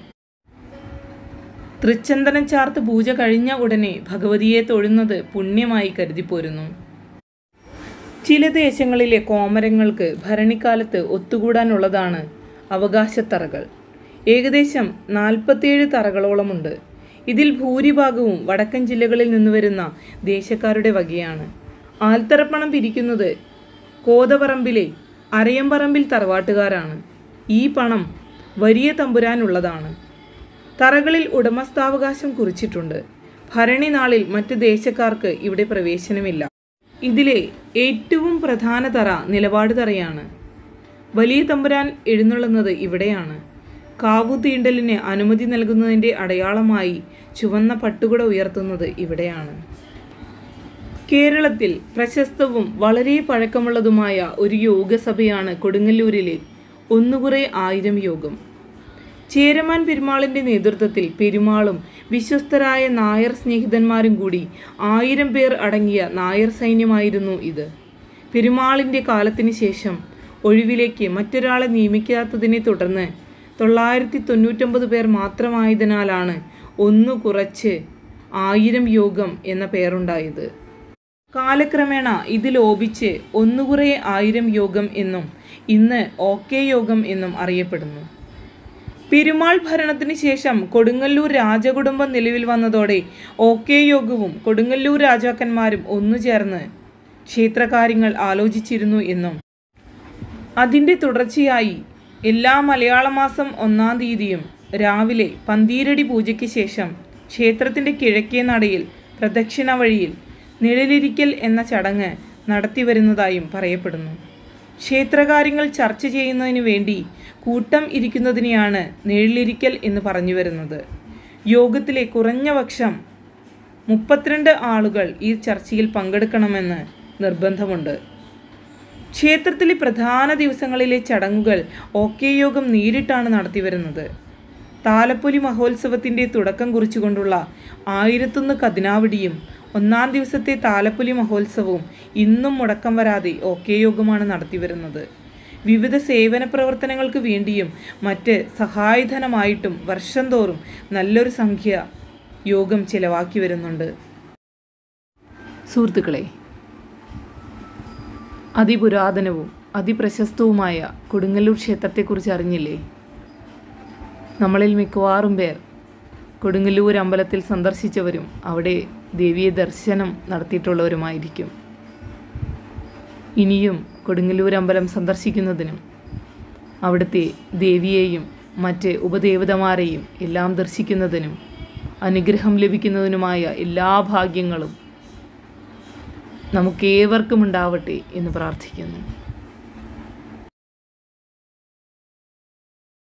തൃച്ചന്ദനം ചാർത്ത് പൂജ കഴിഞ്ഞ ഉടനെ ഭഗവതിയെ തൊഴുന്നത് പുണ്യമായി കരുതിപ്പോരുന്നു ചില ദേശങ്ങളിലെ കോമരങ്ങൾക്ക് ഭരണിക്കാലത്ത് ഒത്തുകൂടാനുള്ളതാണ് അവകാശത്തറകൾ ഏകദേശം നാൽപ്പത്തിയേഴ് തറകളോളമുണ്ട് ഇതിൽ ഭൂരിഭാഗവും വടക്കൻ ജില്ലകളിൽ നിന്ന് വരുന്ന ദേശക്കാരുടെ വകയാണ് ആൽത്തറപ്പണം പിരിക്കുന്നത് കോതപറമ്പിലെ അരയമ്പറമ്പിൽ തറവാട്ടുകാരാണ് ഈ പണം വലിയ തമ്പുരാനുള്ളതാണ് തറകളിൽ ഉടമസ്ഥാവകാശം കുറിച്ചിട്ടുണ്ട് ഭരണി നാളിൽ മറ്റ് ദേശക്കാർക്ക് ഇവിടെ പ്രവേശനമില്ല ഇതിലെ ഏറ്റവും പ്രധാന തറ നിലപാട് തറയാണ് വലിയ തമ്പുരാൻ എഴുന്നള്ളുന്നത് ഇവിടെയാണ് കാവു തീണ്ടലിന് അനുമതി നൽകുന്നതിൻ്റെ അടയാളമായി ചുവന്ന പട്ടുകുട ഉയർത്തുന്നത് ഇവിടെയാണ് കേരളത്തിൽ പ്രശസ്തവും വളരെ പഴക്കമുള്ളതുമായ ഒരു യോഗസഭയാണ് കൊടുങ്ങല്ലൂരിലെ ഒന്നുകുറെ ആയിരം യോഗം ചേരമാൻ പെരുമാളിന്റെ നേതൃത്വത്തിൽ പെരുമാളും വിശ്വസ്തരായ നായർ സ്നേഹിതന്മാരും കൂടി ആയിരം പേർ അടങ്ങിയ നായർ സൈന്യമായിരുന്നു ഇത് പെരുമാളിന്റെ കാലത്തിന് ശേഷം ഒഴിവിലേക്ക് മറ്റൊരാളെ നിയമിക്കാത്തതിനെ തുടർന്ന് തൊള്ളായിരത്തി തൊണ്ണൂറ്റൊമ്പത് പേർ മാത്രമായതിനാലാണ് ഒന്ന് കുറച്ച് ആയിരം യോഗം എന്ന പേരുണ്ടായത് കാലക്രമേണ ഇത് ലോപിച്ച് ഒന്നുകുറെ ആയിരം യോഗം എന്നും ഇന്ന് ഓക്കെ യോഗം എന്നും അറിയപ്പെടുന്നു പെരുമാൾ ഭരണത്തിന് ശേഷം കൊടുങ്ങല്ലൂർ രാജകുടുംബം നിലവിൽ വന്നതോടെ ഓക്കെ യോഗവും കൊടുങ്ങല്ലൂർ രാജാക്കന്മാരും ഒന്നുചേർന്ന് ക്ഷേത്രകാര്യങ്ങൾ ആലോചിച്ചിരുന്നു എന്നും അതിൻ്റെ തുടർച്ചയായി എല്ലാ മലയാള മാസം ഒന്നാം തീയതിയും രാവിലെ പന്തീരടി പൂജയ്ക്ക് ശേഷം ക്ഷേത്രത്തിൻ്റെ കിഴക്കേ നടയിൽ പ്രദക്ഷിണ വഴിയിൽ നിഴലിരിക്കൽ എന്ന ചടങ്ങ് നടത്തിവരുന്നതായും പറയപ്പെടുന്നു ക്ഷേത്രകാര്യങ്ങൾ ചർച്ച ചെയ്യുന്നതിന് വേണ്ടി കൂട്ടം ഇരിക്കുന്നതിനെയാണ് നിഴലിരിക്കൽ എന്ന് പറഞ്ഞു വരുന്നത് യോഗത്തിലെ കുറഞ്ഞപക്ഷം മുപ്പത്തിരണ്ട് ആളുകൾ ഈ ചർച്ചയിൽ പങ്കെടുക്കണമെന്ന് നിർബന്ധമുണ്ട് ക്ഷേത്രത്തിലെ പ്രധാന ദിവസങ്ങളിലെ ചടങ്ങുകൾ ഓക്കെ യോഗം നേരിട്ടാണ് നടത്തിവരുന്നത് താലപ്പൊലി മഹോത്സവത്തിൻ്റെ തുടക്കം കുറിച്ചുകൊണ്ടുള്ള ആയിരത്തൊന്ന് കതിനാവടിയും ഒന്നാം ദിവസത്തെ താലപ്പൊലി മഹോത്സവവും ഇന്നും മുടക്കം വരാതെ ഓക്കെ യോഗമാണ് നടത്തിവരുന്നത് വിവിധ സേവന പ്രവർത്തനങ്ങൾക്ക് വേണ്ടിയും മറ്റ് സഹായധനമായിട്ടും വർഷം തോറും നല്ലൊരു സംഖ്യ യോഗം ചിലവാക്കി വരുന്നുണ്ട് സുഹൃത്തുക്കളെ അതിപുരാതനവും അതിപ്രശസ്തവുമായ കൊടുങ്ങല്ലൂർ ക്ഷേത്രത്തെക്കുറിച്ച് അറിഞ്ഞില്ലേ നമ്മളിൽ മിക്കവാറും പേർ കൊടുങ്ങല്ലൂർ അമ്പലത്തിൽ സന്ദർശിച്ചവരും അവിടെ ദേവിയെ ദർശനം നടത്തിയിട്ടുള്ളവരുമായിരിക്കും ഇനിയും കൊടുങ്ങല്ലൂർ അമ്പലം സന്ദർശിക്കുന്നതിനും അവിടുത്തെ ദേവിയെയും മറ്റ് ഉപദേവതമാരെയും എല്ലാം ദർശിക്കുന്നതിനും അനുഗ്രഹം ലഭിക്കുന്നതിനുമായ എല്ലാ ഭാഗ്യങ്ങളും നമുക്കേവർക്കും ഉണ്ടാവട്ടെ എന്ന് പ്രാർത്ഥിക്കുന്നു